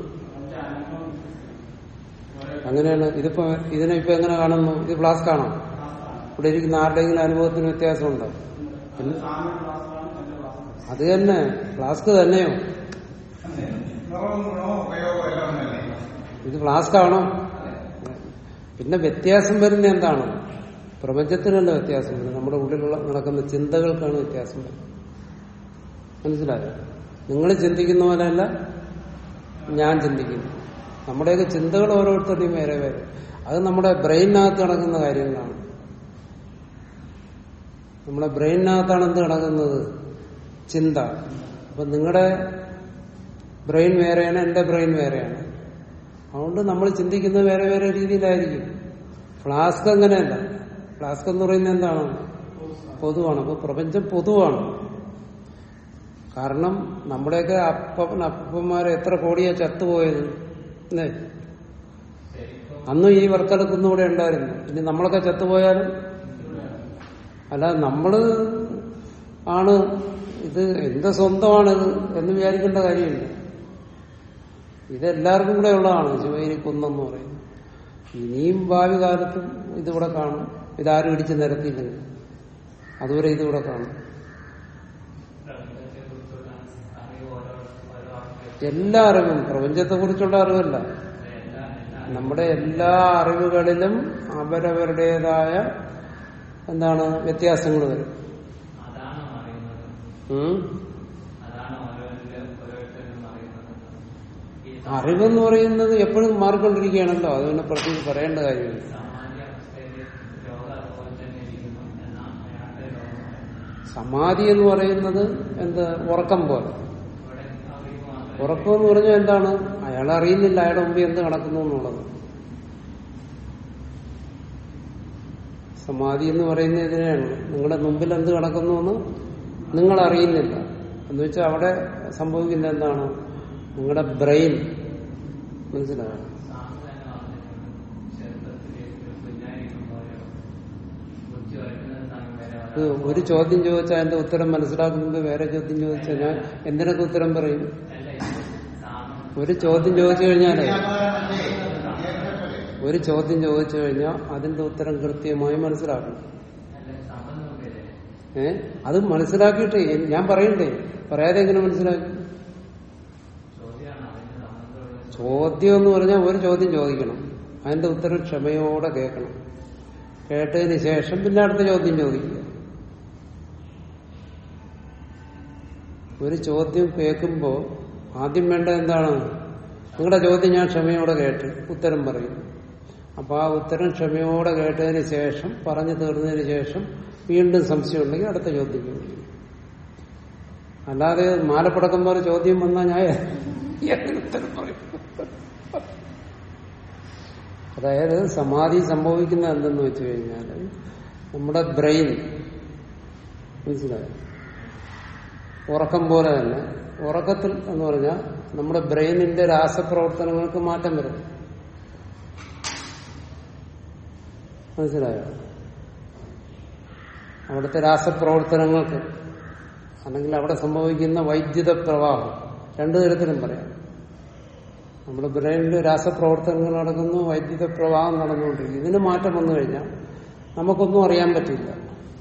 അങ്ങനെയാണ് ഇതിപ്പോ ഇതിനെ ഇപ്പൊ എങ്ങനെ കാണുന്നു ഇത് ഫ്ലാസ്ക് ആണോ ഇവിടെ ഇരിക്കുന്ന ആരുടെയെങ്കിലും അനുഭവത്തിന് വ്യത്യാസമുണ്ടോ പിന്നെ അത് തന്നെ ഫ്ലാസ്ക് തന്നെയോ നിറവും ഗുണവും ഉപയോഗവും എല്ലാം ഒന്നല്ലേ ഇത് ഫ്ലാസ്ക് ആണോ പിന്നെ വ്യത്യാസം വരുന്ന എന്താണ് പ്രപഞ്ചത്തിനല്ല വ്യത്യാസം വരുന്നത് നമ്മുടെ ഉള്ളിലുള്ള നടക്കുന്ന ചിന്തകൾക്കാണ് വ്യത്യാസം വരുന്നത് മനസ്സിലായോ നിങ്ങൾ ചിന്തിക്കുന്ന പോലെയല്ല ഞാൻ ചിന്തിക്കുന്നു നമ്മുടെയൊക്കെ ചിന്തകൾ ഓരോരുത്തരുടെയും വേറെ വേറെ അത് നമ്മുടെ ബ്രെയിനകത്ത് നടക്കുന്ന കാര്യങ്ങളാണ് നമ്മുടെ ബ്രെയിനകത്താണ് എന്ത് നടക്കുന്നത് ചിന്ത അപ്പൊ നിങ്ങളുടെ ബ്രെയിൻ വേറെയാണ് എന്റെ ബ്രെയിൻ വേറെയാണ് അതുകൊണ്ട് നമ്മൾ ചിന്തിക്കുന്നത് വേറെ വേറെ രീതിയിലായിരിക്കും ഫ്ലാസ്ക് അങ്ങനെയല്ല ഫ്ലാസ്ക് എന്ന് പറയുന്നത് എന്താണ് പൊതുവാണ് അപ്പൊ പ്രപഞ്ചം പൊതുവാണ് കാരണം നമ്മുടെയൊക്കെ അപ്പൻ അപ്പന്മാരെ എത്ര കോടിയാ ചത്തുപോയത് അല്ലേ അന്നും ഈ വർക്കെടുക്കുന്ന ഇവിടെ ഉണ്ടായിരുന്നു ഇനി നമ്മളൊക്കെ ചത്തുപോയാലും അല്ല നമ്മള് ആണ് ഇത് എന്റെ സ്വന്തമാണിത് എന്ന് വിചാരിക്കേണ്ട കാര്യമില്ല ഇതെല്ലാവർക്കും കൂടെ ഉള്ളതാണ് ശിവഗിരി കുന്നെന്ന് പറയുന്നത് ഇനിയും ഭാവി കാലത്തും ഇതിവിടെ കാണും ഇതാരും ഇടിച്ചു നിരത്തിയില്ലെങ്കിൽ അതുവരെ ഇതിവിടെ കാണും പ്രപഞ്ചത്തെ കുറിച്ചുള്ള അറിവ് ഓരോ ഓരോ ആൾക്കാർക്ക് എല്ലാ അറിവും പ്രപഞ്ചത്തെ കുറിച്ചുള്ള അറിവല്ല എല്ലാ എല്ലാ നമ്മുടെ എല്ലാ അറിവുകളിലും അവരവരുടേതായ എന്താണ് വ്യത്യാസങ്ങൾ വരും അതാണ് അറിയുന്നത് ഉം? അതാണ് ഓരോരുത്തരും ഓരോരുത്തരും അറിയുന്നത് ഈ അറിവെന്ന് പറയുന്നത് എപ്പോഴും മാറിക്കൊണ്ടിരിക്കുകയാണല്ലോ അത് പിന്നെ പ്രത്യേകിച്ച് പറയേണ്ട കാര്യമില്ല സാമാന്യ അവസ്ഥയിൽ ലോകം അതുപോലെ തന്നെ ഇരിക്കുന്നു എന്നാൽ അയാളുടെ ലോകം സമാധി എന്ന് പറയുന്നത് എന്ത് ഉറക്കം പോലെ ഇവിടെ അറിവ് മാത്രമേ ഉറക്കം എന്ന് പറഞ്ഞാൽ എന്താണ് അയാൾ അറിയുന്നില്ല അയാളുടെ മുമ്പിൽ എന്ത് നടക്കുന്നു എന്നുള്ളത് സമാധി എന്ന് പറയുന്നത് ഇതിനെയാണ് നിങ്ങളുടെ മുമ്പിൽ എന്ത് നടക്കുന്നു എന്ന് നിങ്ങൾ അറിയുന്നില്ല എന്ന് വെച്ചാൽ അവിടെ സംഭവിക്കുന്ന എന്താണ് നിങ്ങളുടെ ബ്രെയിൻ മനസ്സിലായോ സാമ് തന്നെ പറഞ്ഞിട്ടുണ്ട് ചെറുപ്പത്തിലേക്ക് കുഞ്ഞായിരിക്കുമ്പോഴോ ബുദ്ധി വരയ്ക്കുന്ന സമയം വരെ ഇത് ഒരു ചോദ്യം ചോദിച്ചാൽ അതിന്റെ ഉത്തരം മനസ്സിലാക്കുന്നത് വേറെ ചോദ്യം ചോദിച്ചാൽ ഞാൻ എന്തിനൊക്കെ ഉത്തരം പറയും അല്ല ഇത് സാമം ഒരു ചോദ്യം ചോദിച്ചു കഴിഞ്ഞാലേ ഒരു ചോദ്യം ചോദിച്ചു കഴിഞ്ഞാൽ അതിന്റെ ഉത്തരം കൃത്യമായി മനസ്സിലാക്കണം അല്ല സംബന്ധമില്ലേ ഏ അത് മനസ്സിലാക്കിയിട്ട് ഞാൻ പറയണ്ടേ പറയാതെ എങ്ങനെ മനസ്സിലാക്കി ചോദ്യമാണ് അതിന് സംബന്ധമുള്ള ചോദ്യം എന്ന് പറഞ്ഞാൽ ഒരു ചോദ്യം ചോദിക്കണം അതിന്റെ ഉത്തരം ക്ഷമയോടെ കേൾക്കണം കേട്ടതിന് ശേഷം പിന്നെ അടുത്ത ചോദ്യം ചോദിക്കുക ഒരു ചോദ്യം കേൾക്കുമ്പോൾ ആദ്യം വേണ്ട എന്താണ് നിങ്ങളുടെ ചോദ്യം ഞാൻ ക്ഷമയോടെ കേട്ട് ഉത്തരം പറയും അപ്പൊ ആ ഉത്തരം ക്ഷമയോടെ കേട്ടതിന് ശേഷം പറഞ്ഞു തീർന്നതിന് ശേഷം വീണ്ടും സംശയം ഉണ്ടെങ്കിൽ അടുത്ത ചോദ്യം ചോദിക്കും അല്ലാതെ മാലപ്പടക്കം പോലെ ചോദ്യം വന്നാൽ ഞാൻ ഏതിന് ഉത്തരം പറയും അതായത് സമാധി സംഭവിക്കുന്ന എന്തെന്ന് വെച്ച് കഴിഞ്ഞാൽ നമ്മുടെ ബ്രെയിൻ മനസ്സിലായോ ഉറക്കം പോലെ തന്നെ ഉറക്കത്തിൽ എന്ന് പറഞ്ഞാൽ നമ്മുടെ ബ്രെയിനിന്റെ രാസപ്രവർത്തനങ്ങൾക്ക് മാറ്റം വരും മനസ്സിലായോ അവിടുത്തെ രാസപ്രവർത്തനങ്ങൾക്ക് അല്ലെങ്കിൽ അവിടെ സംഭവിക്കുന്ന വൈദ്യുത പ്രവാഹം രണ്ടു തരത്തിലും പറയാം നമ്മുടെ ബ്രെയിനിൽ രാസപ്രവർത്തനങ്ങൾ നടക്കുന്നു വൈദ്യുത പ്രവാഹം നടന്നുകൊണ്ടിരിക്കും ഇതിന് മാറ്റം വന്നു കഴിഞ്ഞാൽ നമുക്കൊന്നും അറിയാൻ പറ്റില്ല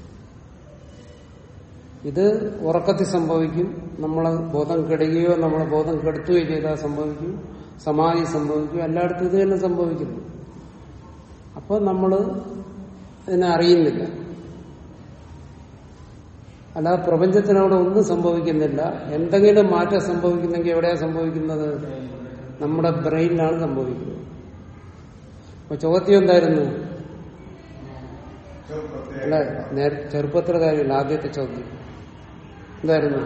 ഇത് ഉറക്കത്തിൽ സംഭവിക്കും നമ്മളെ ബോധം കെടുകയോ നമ്മളെ ബോധം കെടുത്തുകയോ ചെയ്താൽ സംഭവിക്കും സമാധി സംഭവിക്കും എല്ലായിടത്തും ഇത് തന്നെ സംഭവിക്കുന്നു അപ്പോൾ നമ്മൾ ഇതിനെ അറിയുന്നില്ല അല്ലാതെ പ്രപഞ്ചത്തിനവിടെ ഒന്നും സംഭവിക്കുന്നില്ല എന്തെങ്കിലും മാറ്റം സംഭവിക്കുന്നെങ്കിൽ എവിടെയാ സംഭവിക്കുന്നത് നമ്മുടെ ബ്രെയിനിലാണ് സംഭവിക്കുന്നത് അപ്പൊ ചോദ്യം എന്തായിരുന്നു ചെറുപ്പത്തെ അല്ല നേര ചെറുപ്പത്തിലെ കാര്യമില്ല ആദ്യത്തെ ചോദ്യം എന്തായിരുന്നു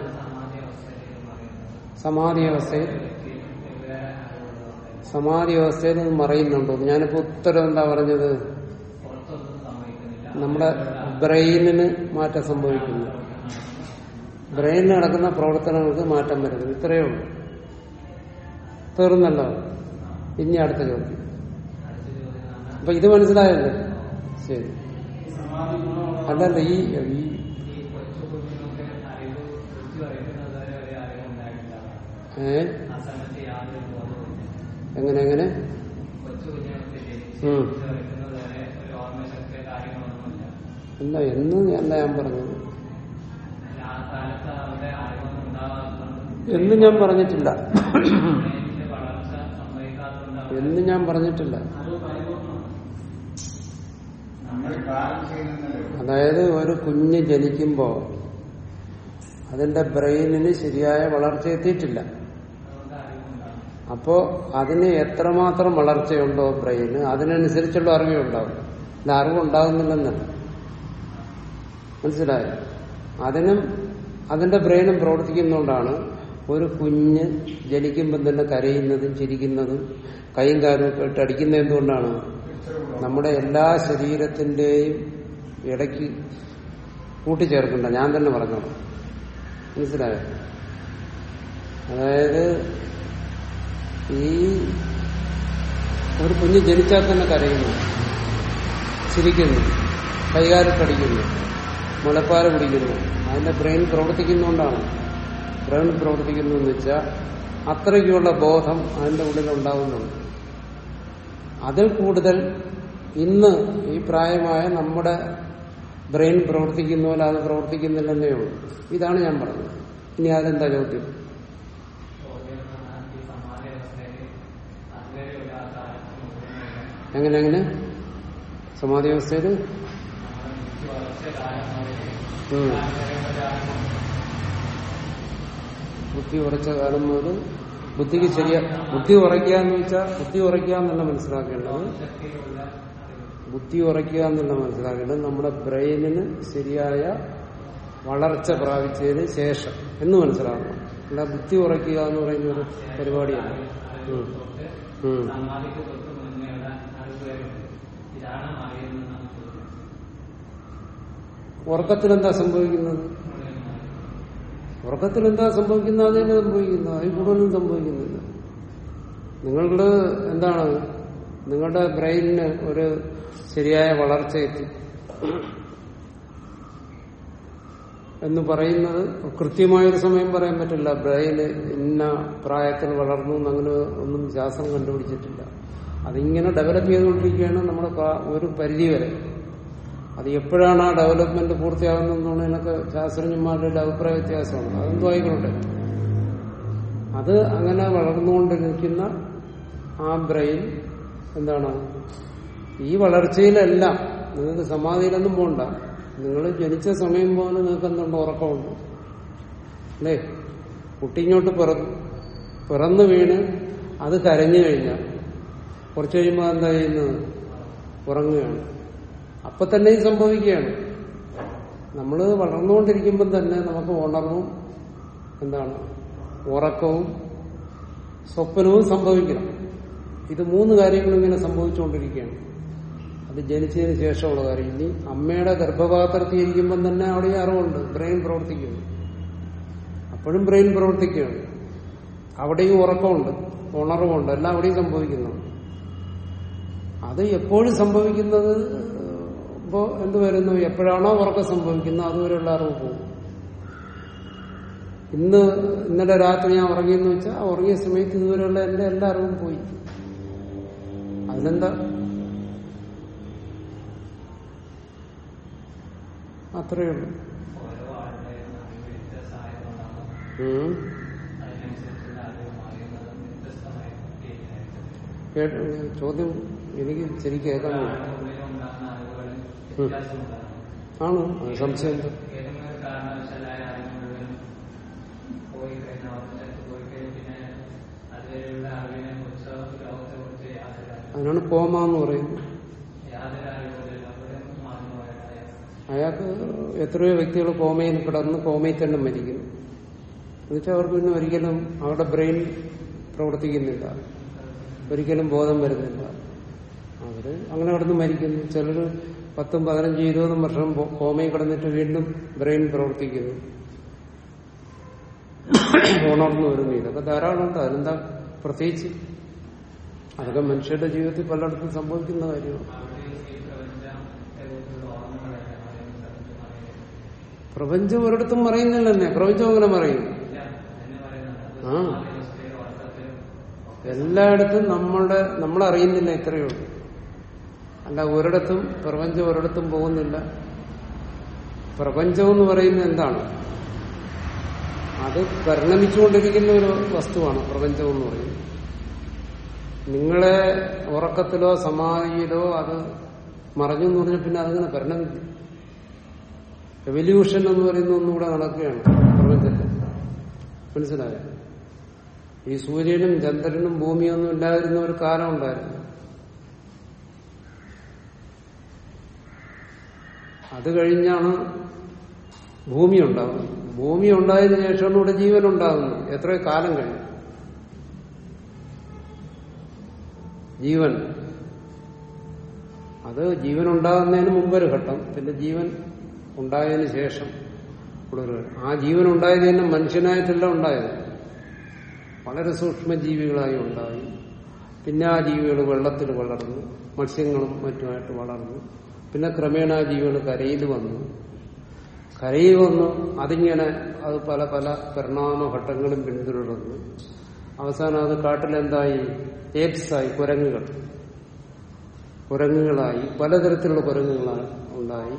സമാധി അവസ്ഥയിൽ സമാധി അവസ്ഥയിൽ പറയുന്നത് വ്യക്തി വേറെ അറിവുള്ള സമാധി അവസ്ഥയിൽ നിന്ന് മറയുന്നുണ്ടോ ഞാനിപ്പോ ഉത്തരം എന്താ പറഞ്ഞത് പുറത്തൊന്നും സംഭവിക്കുന്നില്ല നമ്മുടെ ബ്രെയിനിന് മാറ്റം സംഭവിക്കുന്നു ബ്രെയിനിൽ നടക്കുന്ന പ്രവർത്തനങ്ങൾക്ക് മാറ്റം വരുന്നു ഇത്രയേ ഉള്ളൂ തീർന്നല്ലോ ഇനി അടുത്ത ചോദ്യം അപ്പൊ ഇത് മനസ്സിലായല്ലോ ശരി അല്ലല്ല ഈ ഈ ഈ കൊച്ചു കുഞ്ഞുങ്ങൾക്ക് അറിവ് ബുദ്ധി പറയുന്നത് വരെ ഒരു അറിവ് ഉണ്ടായിട്ടില്ല ഏ ആ സമയത്ത് യാതൊരു ബോധവുമില്ല എങ്ങനെ എങ്ങനെ കൊച്ചു കുഞ്ഞുങ്ങൾക്ക് ജനിച്ച് ഉം. ബുദ്ധി പറയുന്നത് വരെ ഒരു ഓർമ്മശക്തിയോ കാര്യങ്ങളൊന്നുമില്ല അല്ല എന്ന് അല്ല ഞാൻ പറഞ്ഞത് അല്ല, ആ കാലത്ത് അവരുടെ അറിവൊന്നും ഉണ്ടാകാത്തതുകൊണ്ട് എന്ന് ഞാൻ പറഞ്ഞിട്ടില്ല ബ്രെയിനിന്റെ വളർച്ച സംഭവിക്കാത്തതുകൊണ്ട് അവർ എന്ന് ഞാൻ പറഞ്ഞിട്ടില്ല നമ്മൾ കാലം ചെയ്യുന്നതല്ലേ ഉള്ളൂ. അതായത് ഒരു കുഞ്ഞ് ജനിക്കുമ്പോ അതിന്റെ ബ്രെയിനിന് ശരിയായ വളർച്ച എത്തിയിട്ടില്ല അതുകൊണ്ട് അറിവുണ്ടാകും അപ്പോ അതിന് എത്രമാത്രം വളർച്ചയുണ്ടോ ബ്രെയിന് അതിനനുസരിച്ചുള്ള അറിവേ ഉണ്ടാവും അല്ല അറിവുണ്ടാകുന്നില്ലെന്നല്ല മനസ്സിലായോ അതിനും അതിന്റെ ബ്രെയിനും പ്രവർത്തിക്കുന്നതുകൊണ്ടാണ് ഒരു കുഞ്ഞ് ജനിക്കുമ്പം തന്നെ കരയുന്നതും ചിരിക്കുന്നതും കൈയും കാലും ഒക്കെ ഇട്ട് അടിക്കുന്നത് എന്തുകൊണ്ടാണ് നമ്മുടെ എല്ലാ ശരീരത്തിന്റെയും ഇടയ്ക്ക് കൂട്ടിച്ചേർക്കണ്ട ഞാൻ തന്നെ പറഞ്ഞോളൂ മനസ്സിലായോ അതായത് ഈ ഒരു കുഞ്ഞ് ജനിച്ചാൽ തന്നെ കരയുന്നു ചിരിക്കുന്നു കൈകാലിട്ടടിക്കുന്നു മുലപ്പാൽ കുടിക്കുന്നു അതിന്റെ ബ്രെയിൻ പ്രവർത്തിക്കുന്നതുകൊണ്ടാണ് ബ്രെയിൻ പ്രവർത്തിക്കുന്നു എന്ന് വെച്ചാൽ അത്രയ്ക്കുള്ള ബോധം അതിന്റെ ഉള്ളിൽ ഉണ്ടാകുന്നുണ്ട് അതിൽ കൂടുതൽ ഇന്ന് ഈ പ്രായമായ നമ്മുടെ ബ്രെയിൻ പ്രവർത്തിക്കുന്ന പോലെ അത് പ്രവർത്തിക്കുന്നില്ലെന്നേ ഉള്ളൂ ഇതാണ് ഞാൻ പറഞ്ഞത് ഇനി അതെന്താ ചോദ്യം ചോദ്യം എന്ന് പറഞ്ഞാൽ ഈ സമാധി അവസ്ഥയിൽ അതുവരെയുള്ള ആ കാലത്ത് മുഴുവൻ എങ്ങനെ എങ്ങനെ സമാധി അവസ്ഥയിൽ നമ്മുടെ ബുദ്ധി വളർച്ച കാലം മുതൽ ഉം. കാലം വരെയുള്ള കാലം ബുദ്ധി ഉറച്ച കാലം മുതൽ ബുദ്ധിക്ക് ശരിയാ ബുദ്ധി ഉറയ്ക്കുക എന്ന് വെച്ചാൽ ബുദ്ധി ഉറയ്ക്കുക എന്നല്ല മനസ്സിലാക്കേണ്ടത് ശക്തിയിലുള്ള അറിവ് ബുദ്ധി ഉറയ്ക്കുക എന്നല്ല മനസ്സിലാക്കേണ്ടത് നമ്മുടെ ബ്രെയിനിന് ശരിയായ വളർച്ച പ്രാപിച്ചതിന് ശേഷം എന്ന് മനസ്സിലാക്കണം അല്ല ബുദ്ധി ഉറയ്ക്കുക എന്ന് പറയുന്ന ഒരു പരിപാടിയല്ല ഉം. ഉം. സമാധിക്ക് തൊട്ട് മുന്നേയുള്ള അറിവ് വരുന്നത് ഇതാണ് അറിയുന്നത് നമുക്ക് ഉറക്കത്തിൽ എന്താ സംഭവിക്കുന്നത് ഉറക്കത്തിൽ എന്താ സംഭവിക്കുന്നത് അത് തന്നെ സംഭവിക്കുന്നത് അതിൽ കൂടുതലൊന്നും സംഭവിക്കുന്നില്ല നിങ്ങളുടെ എന്താണ് നിങ്ങളുടെ ബ്രെയിനിന് ഒരു ശരിയായ വളർച്ച എത്തി എന്ന് പറയുന്നത് കൃത്യമായൊരു സമയം പറയാൻ പറ്റില്ല ബ്രെയിന് ഇന്ന പ്രായത്തിൽ വളർന്നു എന്ന് അങ്ങനെ ഒന്നും ശാസ്ത്രം കണ്ടുപിടിച്ചിട്ടില്ല അതിങ്ങനെ ഡെവലപ്പ് ചെയ്തുകൊണ്ടിരിക്കുകയാണ് നമ്മുടെ കാ- ഒരു പരിധി വരെ അത് എപ്പോഴാണ് ആ ഡെവലപ്മെന്റ് പൂർത്തിയാകുന്നതെന്നുള്ളതിനൊക്കെ ശാസ്ത്രജ്ഞന്മാരുടെ അഭിപ്രായ വ്യത്യാസമാണ് അതെന്തോ ആയിക്കോട്ടെ അത് അങ്ങനെ വളർന്നുകൊണ്ടിരിക്കുന്ന ആ ബ്രെയിൻ എന്താണ് ഈ വളർച്ചയിലെല്ലാം നിങ്ങൾക്ക് സമാധിയിലൊന്നും പോണ്ട നിങ്ങൾ ജനിച്ച സമയം പോലെ നിങ്ങൾക്ക് എന്തുണ്ട് ഉറക്കമുണ്ട് അല്ലേ കുട്ടി ഇങ്ങോട്ട് പിറന്നു പിറന്നു വീണ് അത് കരഞ്ഞു കഴിഞ്ഞാൽ കുറച്ച് കഴിയുമ്പോൾ എന്താ ചെയ്യുന്നത് ഉറങ്ങുകയാണ് അപ്പൊ തന്നെയും സംഭവിക്കുകയാണ് നമ്മൾ വളർന്നുകൊണ്ടിരിക്കുമ്പം തന്നെ നമുക്ക് ഉണർവും എന്താണ് ഉറക്കവും സ്വപ്നവും സംഭവിക്കണം ഇത് മൂന്ന് കാര്യങ്ങളും ഇങ്ങനെ സംഭവിച്ചുകൊണ്ടിരിക്കുകയാണ് അത് ജനിച്ചതിന് ശേഷമുള്ള കാര്യം ഇനി അമ്മയുടെ ഗർഭപാത്രത്തിൽ ഇരിക്കുമ്പം തന്നെ അവിടെ ഈ അറിവുണ്ട് ബ്രെയിൻ പ്രവർത്തിക്കുന്നു അപ്പോഴും ബ്രെയിൻ പ്രവർത്തിക്കുകയാണ് അവിടെയും ഉറക്കമുണ്ട് ഉണർവുണ്ട് എല്ലാം അവിടെയും സംഭവിക്കുന്നു അത് എപ്പോഴും സംഭവിക്കുന്നത് ഇപ്പോ എന്ത് വരുന്നു എപ്പോഴാണോ ഉറക്കം സംഭവിക്കുന്നത് അതുവരെയുള്ള അറിവ് പോകും ഇന്ന് ഇന്നലെ രാത്രി ഞാൻ ഉറങ്ങിയെന്ന് വെച്ചാൽ ആ ഉറങ്ങിയ സമയത്ത് ഇതുവരെയുള്ള എന്റെ എല്ലാ അറിവും പോയി അതിനെന്താ അത്രയേ ഉള്ളൂ ഓരോ ആളുടെയും അറിവ് വ്യത്യസ്തമായതുകൊണ്ടാണ് ഉം. അതിനനുസരിച്ചുള്ള അറിവ് മാറിയുന്നതും വ്യത്യസ്തമായിരിക്കും കേട്ട് ചോദ്യം എനിക്ക് ശരിക്കും കേൾക്കാൻ കഴിയും. ഒരാളുടെ ഉള്ളിലുണ്ടാകുന്ന അറിവുകളിൽ വ്യത്യാസമുണ്ടാകും ആണ് അത് സംശയം എന്താ ഏതെങ്കിലും ഒരു കാരണവശാലായ അറിവ് മുഴുവൻ പോയി കഴിഞ്ഞാൽ ഉറക്കത്ത് പോയി കഴിഞ്ഞാൽ പിന്നെ അതുവരെയുള്ള അറിവിനെ കുറിച്ചോ ലോകത്തെ കുറിച്ച് യാതൊരു അറിവും- അതിനാണ് കോമ എന്ന് പറയുന്നത് യാതൊരു അറിവുമില്ല അവിടെ മാറുന്നു പോയതായ അയാൾക്ക് എത്രയോ വ്യക്തികൾ കോമയിൽ കിടന്ന് കോമയിൽ തന്നെ മരിക്കുന്നു എന്നുവെച്ചാൽ അവർക്ക് പിന്നെ ഒരിക്കലും അവരുടെ ബ്രെയിൻ പ്രവർത്തിക്കുന്നില്ല ഒരിക്കലും ബോധം വരുന്നില്ല അവര് അങ്ങനെ കിടന്ന് മരിക്കുന്നു ചിലർ പത്തും പതിനഞ്ചും ഇരുപതും വർഷം ബോ- കോമയിൽ കിടന്നിട്ട് വീണ്ടും ബ്രെയിൻ പ്രവർത്തിക്കുന്നു ഉണർന്നു വരുന്നു ഇതൊക്കെ ധാരാളമുണ്ട് അതിനെന്താ പ്രത്യേകിച്ച് അതൊക്കെ മനുഷ്യരുടെ ജീവിതത്തിൽ പലയിടത്തും സംഭവിക്കുന്ന കാര്യമാണ് അവിടെ ഈ പ്രപഞ്ചത്തെ കുറിച്ചുള്ള ഓർമ്മകളൊക്കെ മാറിയുന്നു മാറിയുന്നു പ്രപഞ്ചം ഒരിടത്തും മറയുന്നില്ല തന്നെ പ്രപഞ്ചം അങ്ങനെ മറയും ഇല്ല എന്ന് പറയുന്നുണ്ട് ആ. അവസ്ഥയിലും ഉറക്കത്തിലും എല്ലായിടത്തും നമ്മളുടെ നമ്മൾ അറിയുന്നില്ല ഇത്രയേ ഉള്ളൂ അല്ല ഒരിടത്തും പ്രപഞ്ചം ഒരിടത്തും പോകുന്നില്ല പ്രപഞ്ചം എന്ന് പറയുന്നത് എന്താണ് അത് പരിണമിച്ചുകൊണ്ടിരിക്കുന്ന ഒരു വസ്തുവാണ് പ്രപഞ്ചം എന്ന് പറയുന്നത് നിങ്ങളെ ഉറക്കത്തിലോ സമാധിയിലോ അത് മറഞ്ഞു എന്ന് പറഞ്ഞാൽ പിന്നെ അതിങ്ങനെ പരിണമിക്കും എവല്യൂഷൻ എന്ന് പറയുന്ന ഒന്നുകൂടെ നടക്കുകയാണ് പ്രപഞ്ചത്തിൽ മനസ്സിലായോ ഈ സൂര്യനും ചന്ദ്രനും ഭൂമിയൊന്നും ഇല്ലാതിരുന്ന ഒരു കാലം ഉണ്ടായിരുന്നു അത് കഴിഞ്ഞാണ് ഭൂമി ഉണ്ടാകുന്നത് ഭൂമി ഉണ്ടായതിനു ശേഷമാണ് ഇവിടെ ജീവൻ ഉണ്ടാകുന്നത് എത്രയോ കാലം കഴിഞ്ഞു ജീവൻ അത് ജീവൻ ഉണ്ടാകുന്നതിന് മുമ്പൊരു ഘട്ടം പിന്നെ ജീവൻ ഉണ്ടായതിനു ശേഷം ഇവിടെ ഒരു ഘട്ടം. ആ ജീവൻ ഉണ്ടായത് തന്നെ മനുഷ്യനായിട്ടല്ല ഉണ്ടായത് വളരെ സൂക്ഷ്മജീവികളായി ഉണ്ടായി പിന്നെ ആ ജീവികൾ വെള്ളത്തിൽ വളർന്നു മത്സ്യങ്ങളും മറ്റുമായിട്ട് വളർന്നു പിന്നെ ക്രമേണ ആ ജീവികൾ കരയിൽ വന്നു കരയിൽ വന്നു അതിങ്ങനെ അത് പല പല പരിണാമഘട്ടങ്ങളും പിന്തുടർന്നു അവസാനം അത് കാട്ടിലെന്തായി ഏപ്സായി കുരങ്ങുകൾ കുരങ്ങുകളായി പലതരത്തിലുള്ള കുരങ്ങുകളായി ഉണ്ടായി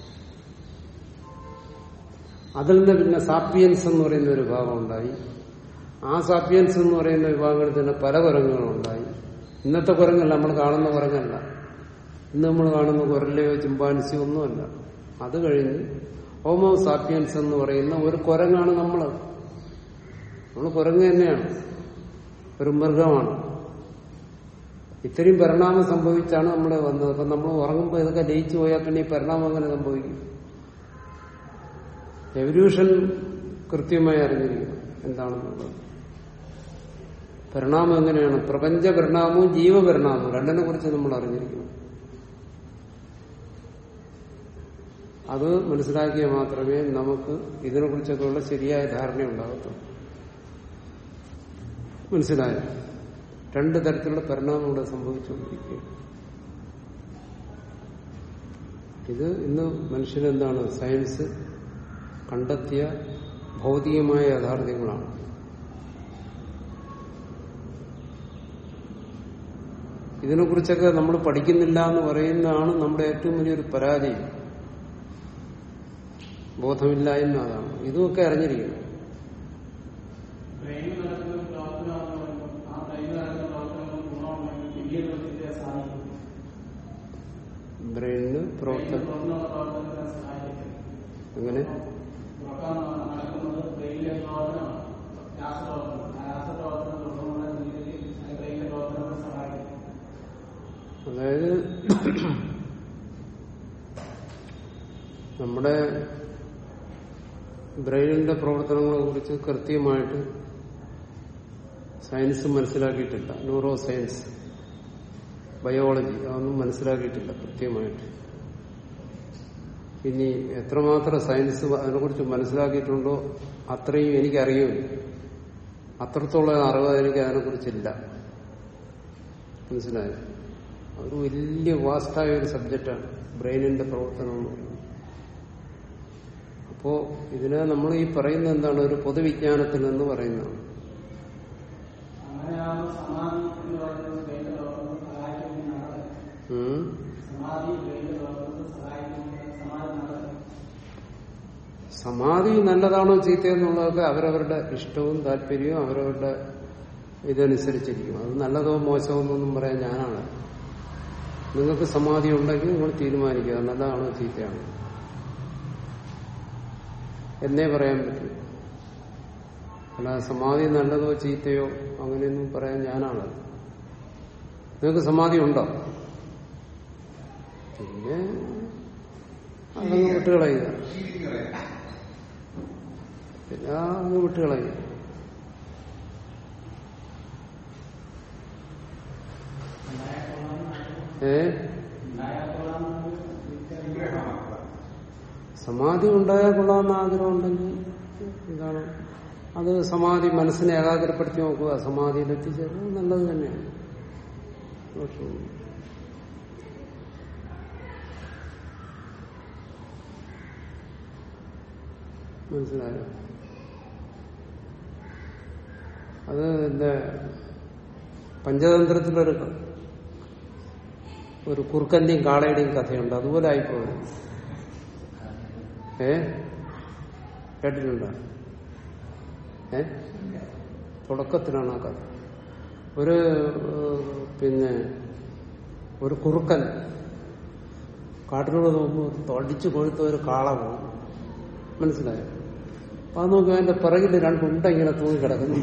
അതിൽ നിന്ന് പിന്നെ സാപ്പിയൻസ് എന്ന് പറയുന്ന ഒരു വിഭാഗം ഉണ്ടായി ആ സാപ്പിയൻസ് എന്ന് പറയുന്ന വിഭാഗങ്ങളിൽ തന്നെ പല കുരങ്ങുകളും ഉണ്ടായി ഇന്നത്തെ കുരങ്ങല്ല നമ്മൾ കാണുന്ന കുരങ്ങല്ല ഇന്ന് നമ്മൾ കാണുന്ന കുരലയോ ചിമ്പാൻസിയോ ഒന്നുമല്ല അത് കഴിഞ്ഞ് ഹോമോ സാപ്പിയൻസ് എന്ന് പറയുന്ന ഒരു കുരങ്ങാണ് നമ്മൾ നമ്മൾ കുരങ്ങ് തന്നെയാണ് ഒരു മൃഗമാണ് ഇത്രയും പരിണാമം സംഭവിച്ചാണ് നമ്മൾ വന്നത് അപ്പൊ നമ്മൾ ഉറങ്ങുമ്പോൾ ഇതൊക്കെ ലയിച്ചു പോയാൽ പിന്നെ ഈ പരിണാമം അങ്ങനെ സംഭവിക്കും എവല്യൂഷൻ കൃത്യമായി അറിഞ്ഞിരിക്കണം എന്താണെന്നുള്ളത് പരിണാമം എങ്ങനെയാണ് പ്രപഞ്ച പരിണാമവും ജീവപരിണാമവും രണ്ടിനെ കുറിച്ച് നമ്മൾ അറിഞ്ഞിരിക്കണം അത് മനസ്സിലാക്കിയാൽ മാത്രമേ നമുക്ക് ഇതിനെക്കുറിച്ചൊക്കെയുള്ള ശരിയായ ധാരണ ഉണ്ടാകത്തുള്ളൂ മനസ്സിലായോ രണ്ട് തരത്തിലുള്ള പരിണാമം ഇവിടെ സംഭവിച്ചുകൊണ്ടിരിക്കുക ഇത് ഇന്ന് മനുഷ്യനെന്താണ് സയൻസ് കണ്ടെത്തിയ ഭൗതികമായ യാഥാർത്ഥ്യങ്ങളാണ് ഇതിനെക്കുറിച്ചൊക്കെ നമ്മൾ പഠിക്കുന്നില്ല എന്ന് പറയുന്നതാണ് നമ്മുടെ ഏറ്റവും വലിയൊരു പരാജയം ബോധമില്ലായ്മ അതാണ് ഇതുമൊക്കെ അറിഞ്ഞിരിക്കണം ബ്രെയിനിൽ നടക്കുന്ന പ്രവർത്തനമാണെന്ന് പറയുമ്പോൾ ആ ബ്രെയിനിൽ നടക്കുന്ന പ്രവർത്തനങ്ങൾ ഗുണമുണ്ടെങ്കിൽ പിന്നീട് വ്യക്തിയെ സഹായിക്കും ബ്രെയിനിന് ബ്രെയിനിൽ പ്രവർത്തനം തുറന്നുള്ള പ്രവർത്തനത്തെ സഹായിക്കും അങ്ങനെ ഉറക്കം നടക്കുന്നത് ബ്രെയിനിലെ പ്രവർത്തനമാണ് അവിടെ ബ്രെയിനിന്റെ പ്രവർത്തനങ്ങളെ കുറിച്ച് കൃത്യമായിട്ട് സയൻസ് മനസ്സിലാക്കിയിട്ടില്ല ന്യൂറോ സയൻസ് ബയോളജി അതൊന്നും മനസ്സിലാക്കിയിട്ടില്ല കൃത്യമായിട്ട് ഇനി എത്രമാത്രം സയൻസ് അതിനെക്കുറിച്ച് മനസ്സിലാക്കിയിട്ടുണ്ടോ അത്രയും എനിക്കറിയില്ല അത്രത്തോളം അറിവ് എനിക്ക് അതിനെക്കുറിച്ചില്ല മനസ്സിലായോ അതൊരു വലിയ വാസ്റ്റായ ഒരു സബ്ജക്റ്റാണ് ബ്രെയിനിന്റെ പ്രവർത്തനം എന്ന് പറയുന്നത് അപ്പോ ഇതിനെ നമ്മൾ ഈ പറയുന്നത് എന്താണ് ഒരു പൊതുവിജ്ഞാനത്തിൽ നിന്ന് പറയുന്നതാണ് അങ്ങനെയാകുമ്പോൾ സമാധി എന്ന് പറയുന്നത് ബ്രെയിനിന്റെ പ്രവർത്തനം സഹായിക്കുന്ന നാടകം ഉം. സമാധി ബ്രെയിനിന്റെ പ്രവർത്തനത്തെ സഹായിക്കുന്ന സമാധി നാടകം സമാധി നല്ലതാണോ ചീത്തയെന്നുള്ളതൊക്കെ അവരവരുടെ ഇഷ്ടവും താല്പര്യവും അവരവരുടെ ഇതനുസരിച്ചിരിക്കും അത് നല്ലതോ മോശമോ എന്നൊന്നും പറയാൻ ഞാനാണ് നിങ്ങൾക്ക് സമാധി ഉണ്ടെങ്കിൽ നിങ്ങൾ തീരുമാനിക്കുക നല്ലതാണോ ചീത്തയാണോ എന്നേ പറയാൻ പറ്റൂ അല്ല സമാധി നല്ലതോ ചീത്തയോ അങ്ങനെയൊന്നും പറയാൻ ഞാനാണ് നിങ്ങൾക്ക് സമാധി ഉണ്ടോ പിന്നെ അതങ്ങ് വിട്ടുകളയുക ശീലിക്കുക പിന്നെ അങ്ങ് വിട്ടുകളയുക ഏ സമാധി ഉണ്ടായാൽ കൊള്ളാമെന്ന ആഗ്രഹം ഉണ്ടെങ്കിൽ എന്താണ് അത് സമാധി മനസ്സിനെ ഏകാഗ്രപ്പെടുത്തി നോക്കുക സമാധിയിൽ എത്തിച്ചേരുന്നത് നല്ലത് തന്നെയാണ് ദോഷമൊന്നുമില്ല. മനസ്സിലായോ അത് എന്റെ പഞ്ചതന്ത്രത്തിലൊരു ഒരു കുറുക്കന്റെയും കാളയുടെയും കഥയുണ്ട് അതുപോലെ ആയിപ്പോയത് ഏ കേട്ടിട്ടുണ്ടോ ഏ തുടക്കത്തിലാണ് ആ കഥ ഒരു ഏഹ്, പിന്നെ ഒരു കുറുക്കൻ കാട്ടിലൂടെ നോക്കുമ്പോൾ തടിച്ചു കൊഴുത്ത ഒരു കാള പോകും മനസ്സിലായോ അപ്പൊ അത് നോക്കി അതിന്റെ പിറകിൽ രണ്ടുണ്ട ഇങ്ങനെ തൂങ്ങി കിടക്കുന്നു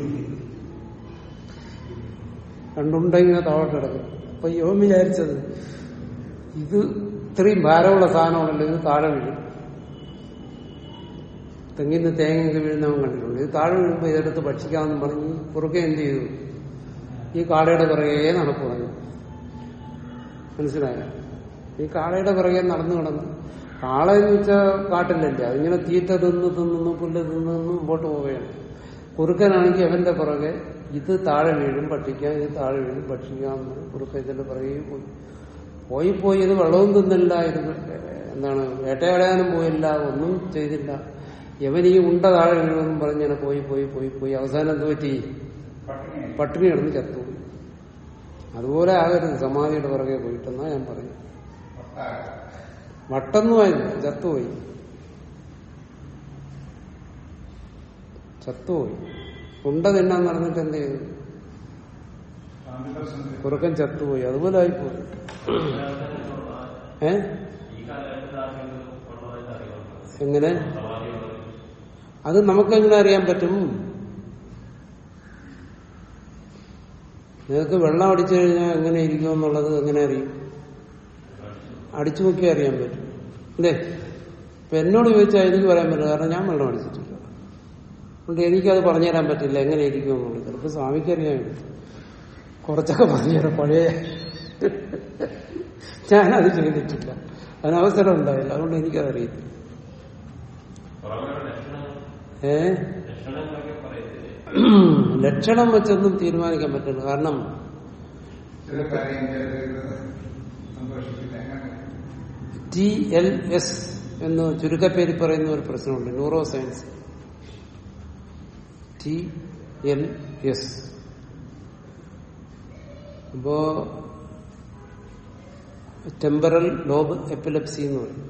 രണ്ടുണ്ട ഇങ്ങനെ താഴോട്ട് കിടക്കുന്നു അപ്പൊ യോം വിചാരിച്ചത് ഇത് ഇത്രയും ഭാരമുള്ള സാധനമാണല്ലോ ഇത് താഴെ വീഴും തെങ്ങിന്ന് തേങ്ങയൊക്കെ വീഴുന്നവൻ കണ്ടിട്ടുണ്ട് ഇത് താഴെ വീഴുമ്പോ ഇതെടുത്ത് ഭക്ഷിക്കാമെന്ന് പറഞ്ഞ് കുറുക്കെ എന്ത് ചെയ്തു ഈ കാളയുടെ പിറകെ നടക്കു തുടങ്ങി മനസ്സിലായോ ഈ കാളയുടെ പിറകെ നടന്നു കിടന്നു കാള എന്ന് വെച്ചാൽ കാട്ടിലല്ലേ അതിങ്ങനെ തീറ്റ തിന്ന് തിന്നു പുല്ല് തിന്ന് തിന്ന് മുമ്പോട്ട് പോവുകയാണ് കുറുക്കനാണെങ്കിൽ അവന്റെ പുറകെ ഇത് താഴെ വീഴും ഭക്ഷിക്കാം ഇത് താഴെ വീഴും ഭക്ഷിക്കാം എന്ന് കുറുക്കൻ ഇതിന്റെ പുറകെ പോയി പോയി പോയി ഇത് വെള്ളവും തിന്നില്ല ഇത് എന്താണ് വേട്ടയാടാനും പോയില്ല ഒന്നും ചെയ്തില്ല യവൻ ഈ ഉണ്ട താഴെ വീഴുമെന്നും പറഞ്ഞാണ് പോയി പോയി പോയി പോയി അവസാനം എന്ത് പറ്റി പട്ടിണി പട്ടിണി കിടന്ന് ചത്തുപോയി അതുപോലെ ആകരുത് സമാധിയുടെ പുറകെ പോയിട്ടെന്നാ ഞാൻ പറഞ്ഞു ഒട്ടാകെ വട്ടൊന്നുമായില്ല ചത്തുപോയി ചത്തുപോയി ഉണ്ട തിന്നാന്ന് പറഞ്ഞിട്ട് എന്ത് ചെയ്തു സാന്തിദർശനത്തിൽ കുറുക്കൻ ചത്തുപോയി അതുപോലെ ആയിപ്പോയി ഏ എങ്ങനെ അത് നമുക്കെങ്ങനെ അറിയാൻ പറ്റും നിങ്ങൾക്ക് വെള്ളം അടിച്ചു കഴിഞ്ഞാൽ എങ്ങനെ ഇരിക്കും എന്നുള്ളത് എങ്ങനെ അറിയും അടിച്ചു നോക്കി അറിയാൻ പറ്റും അല്ലേ ഇപ്പൊ എന്നോട് ചോദിച്ചാൽ എനിക്ക് പറയാൻ പറ്റില്ല കാരണം ഞാൻ വെള്ളം അടിച്ചിട്ടില്ല അതുകൊണ്ട് എനിക്കത് പറഞ്ഞുതരാൻ പറ്റില്ല എങ്ങനെ ഇരിക്കും എന്നുള്ളത് ചിലപ്പോൾ സ്വാമിക്ക് അറിയാൻ പറ്റും കുറച്ചൊക്കെ പറഞ്ഞുതരാം പഴയ ഞാനത് ചെയ്തിട്ടില്ല അതിനവസരം ഉണ്ടായില്ല അതുകൊണ്ട് എനിക്കതറിയത്തില്ല ഏ ലക്ഷണം വെച്ചൊന്നും തീരുമാനിക്കാൻ പറ്റില്ല കാരണം ചില കാര്യം ചെയ്ത് സന്തോഷിക്കില്ല എങ്ങനെ ടി എൽ എസ് എന്ന് ചുരുക്കപ്പേരിൽ പറയുന്ന ഒരു പ്രശ്നമുണ്ട് neuro science T L S അപ്പോ ടെമ്പറൽ ലോബ് എപ്പിലെപ്സി എന്ന് പറയും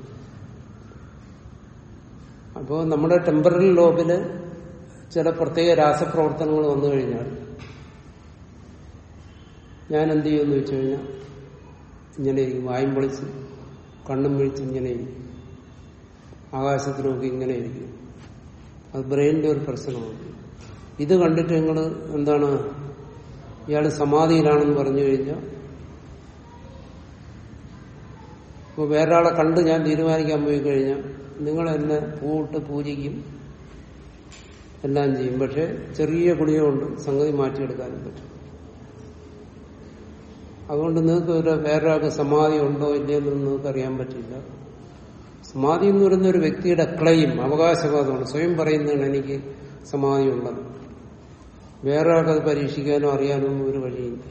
അപ്പോ നമ്മുടെ ടെമ്പറൽ ലോബില് ചില പ്രത്യേക രാസപ്രവർത്തനങ്ങൾ വന്നു കഴിഞ്ഞാൽ ഞാൻ എന്ത് ചെയ്യുമെന്ന് വെച്ച് കഴിഞ്ഞാൽ ഇങ്ങനെ ഇരിക്കും വായും പൊളിച്ച് കണ്ണും വീഴ്ച ഇങ്ങനെ ഇരിക്കും ആകാശത്ത് നോക്കി ഇങ്ങനെ ഇരിക്കും അത് ബ്രെയിനിന്റെ ഒരു പ്രശ്നമാണ് ഇത് കണ്ടിട്ട് നിങ്ങൾ എന്താണ് ഇയാൾ സമാധിയിലാണെന്ന് പറഞ്ഞു കഴിഞ്ഞാൽ ഇപ്പോൾ വേറൊരാളെ കണ്ട് ഞാൻ തീരുമാനിക്കാൻ പോയി കഴിഞ്ഞാൽ നിങ്ങൾ എന്നെ പൂവിട്ട് പൂജിക്കും എല്ലാം ചെയ്യും പക്ഷെ ചെറിയ ഗുണിയുണ്ട് സംഗതി മാറ്റിയെടുക്കാനും പറ്റും അതുകൊണ്ട് നിങ്ങൾക്ക് ഒരു വേറൊരാൾക്ക് സമാധി ഉണ്ടോ ഇല്ലയെന്ന് നിങ്ങൾക്ക് അറിയാൻ പറ്റില്ല സമാധി എന്ന് പറയുന്ന ഒരു വ്യക്തിയുടെ ക്ലെയിം അവകാശവാദമാണ് സ്വയം പറയുന്നതാണ് എനിക്ക് സമാധി ഉള്ളത് വേറൊരാൾക്ക് അത് പരീക്ഷിക്കാനോ അറിയാനോ ഒന്നും ഒരു വഴിയില്ല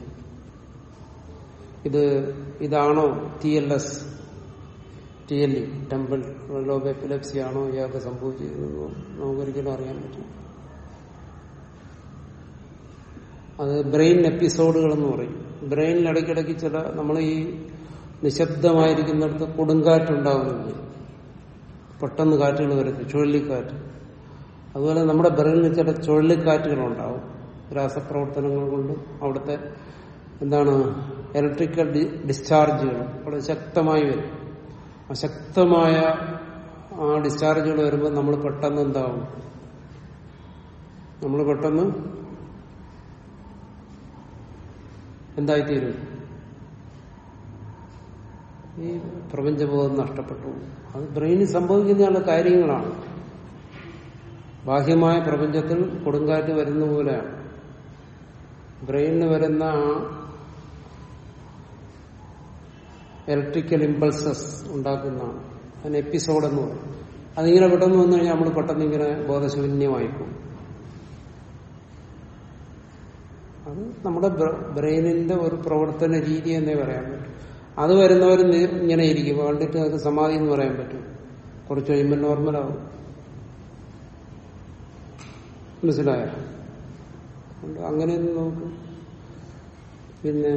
ഇത് ഇതാണോ T L S T L E temple lobe epilepsy ആണോ ഇയാൾക്ക് സംഭവിച്ചതെന്നോ നമുക്കൊരിക്കലും അറിയാൻ പറ്റും അത് ബ്രെയിൻ എപ്പിസോഡുകൾ എന്ന് പറയും ബ്രെയിനിൽ ഇടയ്ക്കിടയ്ക്ക് ചില നമ്മൾ ഈ നിശബ്ദമായിരിക്കുന്നിടത്ത് കൊടുങ്കാറ്റുണ്ടാകുന്നില്ല പെട്ടെന്ന് കാറ്റുകൾ വരുന്നത് ചുഴലിക്കാറ്റ് അതുപോലെ നമ്മുടെ ബ്രെയിനിൽ ചില ചുഴലിക്കാറ്റുകളുണ്ടാവും രാസപ്രവർത്തനങ്ങൾ കൊണ്ടും അവിടുത്തെ എന്താണ് ഇലക്ട്രിക്കൽ ഡിസ്ചാർജുകൾ വളരെ ശക്തമായി വരും ആ ശക്തമായ ആ ഡിസ്ചാർജുകൾ വരുമ്പോൾ നമ്മൾ പെട്ടെന്ന് എന്താവും നമ്മൾ പെട്ടെന്ന് എന്തായിത്തീരും ഈ പ്രപഞ്ചബോധം നഷ്ടപ്പെട്ടു അത് ബ്രെയിനിൽ സംഭവിക്കുന്ന കാര്യങ്ങളാണ് ബാഹ്യമായ പ്രപഞ്ചത്തിൽ കൊടുങ്കാറ്റ് വരുന്ന പോലെയാണ് ബ്രെയിനിന് വരുന്ന ആ ഇലക്ട്രിക്കൽ ഇമ്പൾസസ് ഉണ്ടാക്കുന്നതാണ് അതിന് എപ്പിസോഡ് എന്ന് പറയും അതിങ്ങനെ പെട്ടെന്ന് വന്നു കഴിഞ്ഞാൽ നമ്മൾ പെട്ടെന്ന് ഇങ്ങനെ ബോധശൂന്യമായി പോകും അത് നമ്മുടെ ബ്രെയിനിന്റെ ഒരു പ്രവർത്തന രീതി എന്നേ പറയാൻ പറ്റും അത് വരുന്നവർ ഇങ്ങനെ ഇരിക്കും കണ്ടിട്ട് അത് സമാധി എന്ന് പറയാൻ പറ്റും കുറച്ച് കഴിയുമ്പോൾ നോർമലാവും മനസ്സിലായോ അതുകൊണ്ട് അങ്ങനെയൊന്നും നമുക്ക് പിന്നെ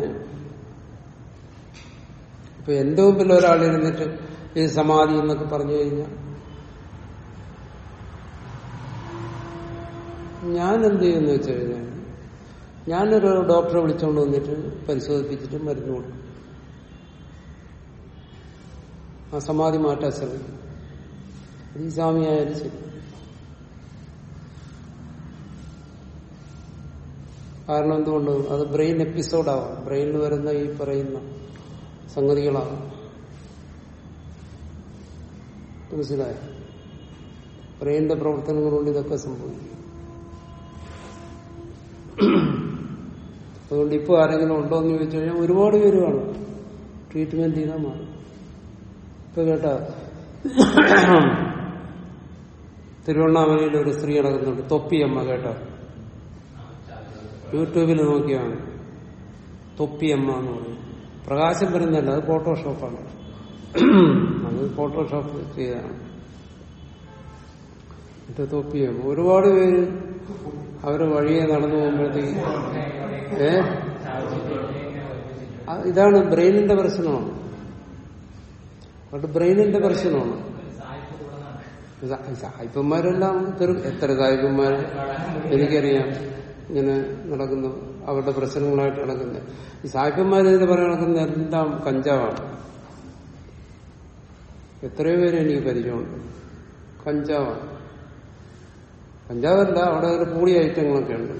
ഇപ്പൊ എന്റെ മുമ്പിൽ ഒരാൾ ഇരുന്നിട്ട് ഇത് സമാധി എന്നൊക്കെ പറഞ്ഞു കഴിഞ്ഞാൽ ഞാൻ എന്ത് ചെയ്യുമെന്ന് വെച്ച് കഴിഞ്ഞാൽ ഞാനൊരു ഡോക്ടറെ വിളിച്ചുകൊണ്ട് വന്നിട്ട് പരിശോധിപ്പിച്ചിട്ട് മരുന്ന് കൊടുക്കും ആ സമാധി മാറ്റാൻ ശ്രമിക്കും അത് ഈ സ്വാമിയായാലും ശരി കാരണം എന്തുകൊണ്ട് അത് ബ്രെയിൻ എപ്പിസോഡാവാം ബ്രെയിനിൽ വരുന്ന ഈ പറയുന്ന സംഗതികളാകും മനസ്സിലായോ ബ്രെയിനിന്റെ പ്രവർത്തനങ്ങൾ കൊണ്ട് ഇതൊക്കെ സംഭവിക്കും അതുകൊണ്ട് ഇപ്പോൾ ആരെങ്കിലും ഉണ്ടോ എന്ന് ചോദിച്ചു കഴിഞ്ഞാൽ ഒരുപാട് പേര് കാണും ട്രീറ്റ്മെന്റ് ചെയ്താൽ മാറും ഇപ്പൊ കേട്ടാ തിരുവണ്ണാമലയിൽ ഒരു സ്ത്രീ നടക്കുന്നുണ്ട് തൊപ്പിയമ്മ കേട്ടോ യൂട്യൂബിൽ നോക്കിയാണ് തൊപ്പിയമ്മ എന്ന് പറയും പ്രകാശം വരുന്നല്ല അത് ഫോട്ടോഷോപ്പാണ് അത് ഫോട്ടോഷോപ്പ് ചെയ്തതാണ് മറ്റേ തൊപ്പിയമ്മ ഒരുപാട് പേര് അവര് വഴിയെ നടന്നു പോകുമ്പോഴത്തേക്ക് ഏ ആ, ഇതാണ് ബ്രെയിനിന്റെ പ്രശ്നമാണ് അതുകൊണ്ട് ബ്രെയിനിന്റെ പ്രശ്നമാണ് സാ- സായിപ്പന്മാരെല്ലാം തെറു- എത്ര സായിപ്പന്മാർ എനിക്കറിയാം ഇങ്ങനെ നടക്കുന്നു അവരുടെ പ്രശ്നങ്ങളായിട്ട് നടക്കുന്നത് ഈ സായിപ്പന്മാർ ഇതിന് പറയാൻ നടക്കുന്ന എല്ലാം കഞ്ചാവാണ് എത്രയോ പേര് എനിക്ക് പരിചയമുണ്ട് കഞ്ചാവാണ് കഞ്ചാവല്ല അവിടെ ഒരു പൂളി ഐറ്റങ്ങളൊക്കെ ഉണ്ട്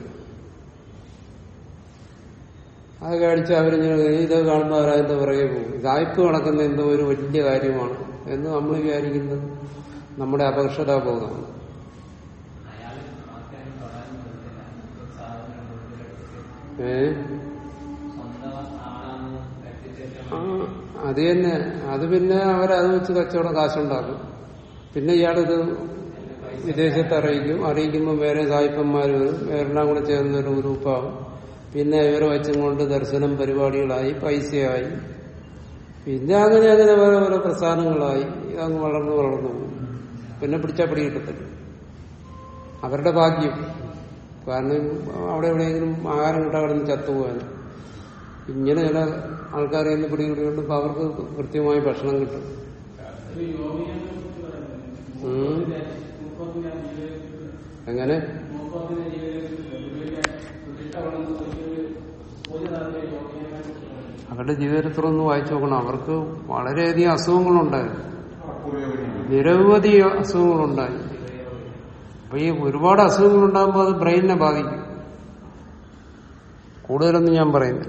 അതൊക്കെ അടിച്ച് അവരിങ്ങനെ ഇത് കാണുമ്പോൾ അവരതിന്റെ പുറകെ പോകും സായിപ്പ് നടക്കുന്ന എന്തോ ഒരു വലിയ കാര്യമാണ് എന്ന് നമ്മൾ വിചാരിക്കുന്നത് നമ്മുടെ അപകർഷതാബോധമാണ് അയാൾ ആൾക്കാരെ തൊടാൻ കൊടുത്തില്ല സാധനം കൊടുത്തിട്ട് ഏ സ്വന്തം ആളാന്ന് കരുതിച്ചിട്ട് ആ അത് തന്നെ അത് പിന്നെ അവരത് വെച്ച് കച്ചവടം കാശുണ്ടാക്കും പിന്നെ ഇയാളിത് വിദേശത്ത് അറിയിക്കും അറിയിക്കുമ്പോൾ വേറെ സായിപ്പന്മാർ വരും വേറെല്ലാം കൂടെ ചേർന്ന ഒരു ഗ്രൂപ്പാവും പിന്നെ ഇവരെ വെച്ചും കൊണ്ട് ദർശനം പരിപാടികളായി പൈസയായി പിന്നെ അങ്ങനെ അങ്ങനെ വേറെ ഓരോ പ്രസ്ഥാനങ്ങളായി അങ്ങ് വളർന്നു വളർന്നു പോകും പിന്നെ പിടിച്ചാൽ പിടി കിട്ടത്തില്ല അവരുടെ ഭാഗ്യം കാരണം അവിടെ എവിടെയെങ്കിലും ആഹാരം കിട്ടാൻ കിടന്ന് ചത്തുപോകാൻ ഇങ്ങനെ ചില ആൾക്കാരെ നിന്ന് പിടികൂടിക്കൊണ്ട് ഇപ്പൊ അവർക്ക് കൃത്യമായി ഭക്ഷണം കിട്ടും ഒരു യോഗിയെ കുറിച്ച് പറയുന്നത് ഉം. മുപ്പതിന്റെ ജീവിതത്തിൽ എങ്ങനെ മുപ്പതിന്റെ ജീവിതത്തിൽ പ്രതിഷ്ഠ പൂജ നടത്തിയ യോഗിയെ കുറിച്ച് പറയുന്നത് അവരുടെ ജീവിതത്തിൽ ഒന്ന് വായിച്ചു നോക്കണം അവർക്ക് വളരെയധികം അസുഖങ്ങളുണ്ടായിരുന്നു പൂർവ്വ നിരവധി അസുഖങ്ങളുണ്ടായി അപ്പൊ ഈ ഒരുപാട് അസുഖങ്ങളുണ്ടാകുമ്പോൾ അത് ബ്രെയിനിനെ ബാധിക്കും കൂടുതലൊന്നും ഞാൻ പറയുന്നില്ല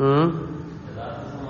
ഉം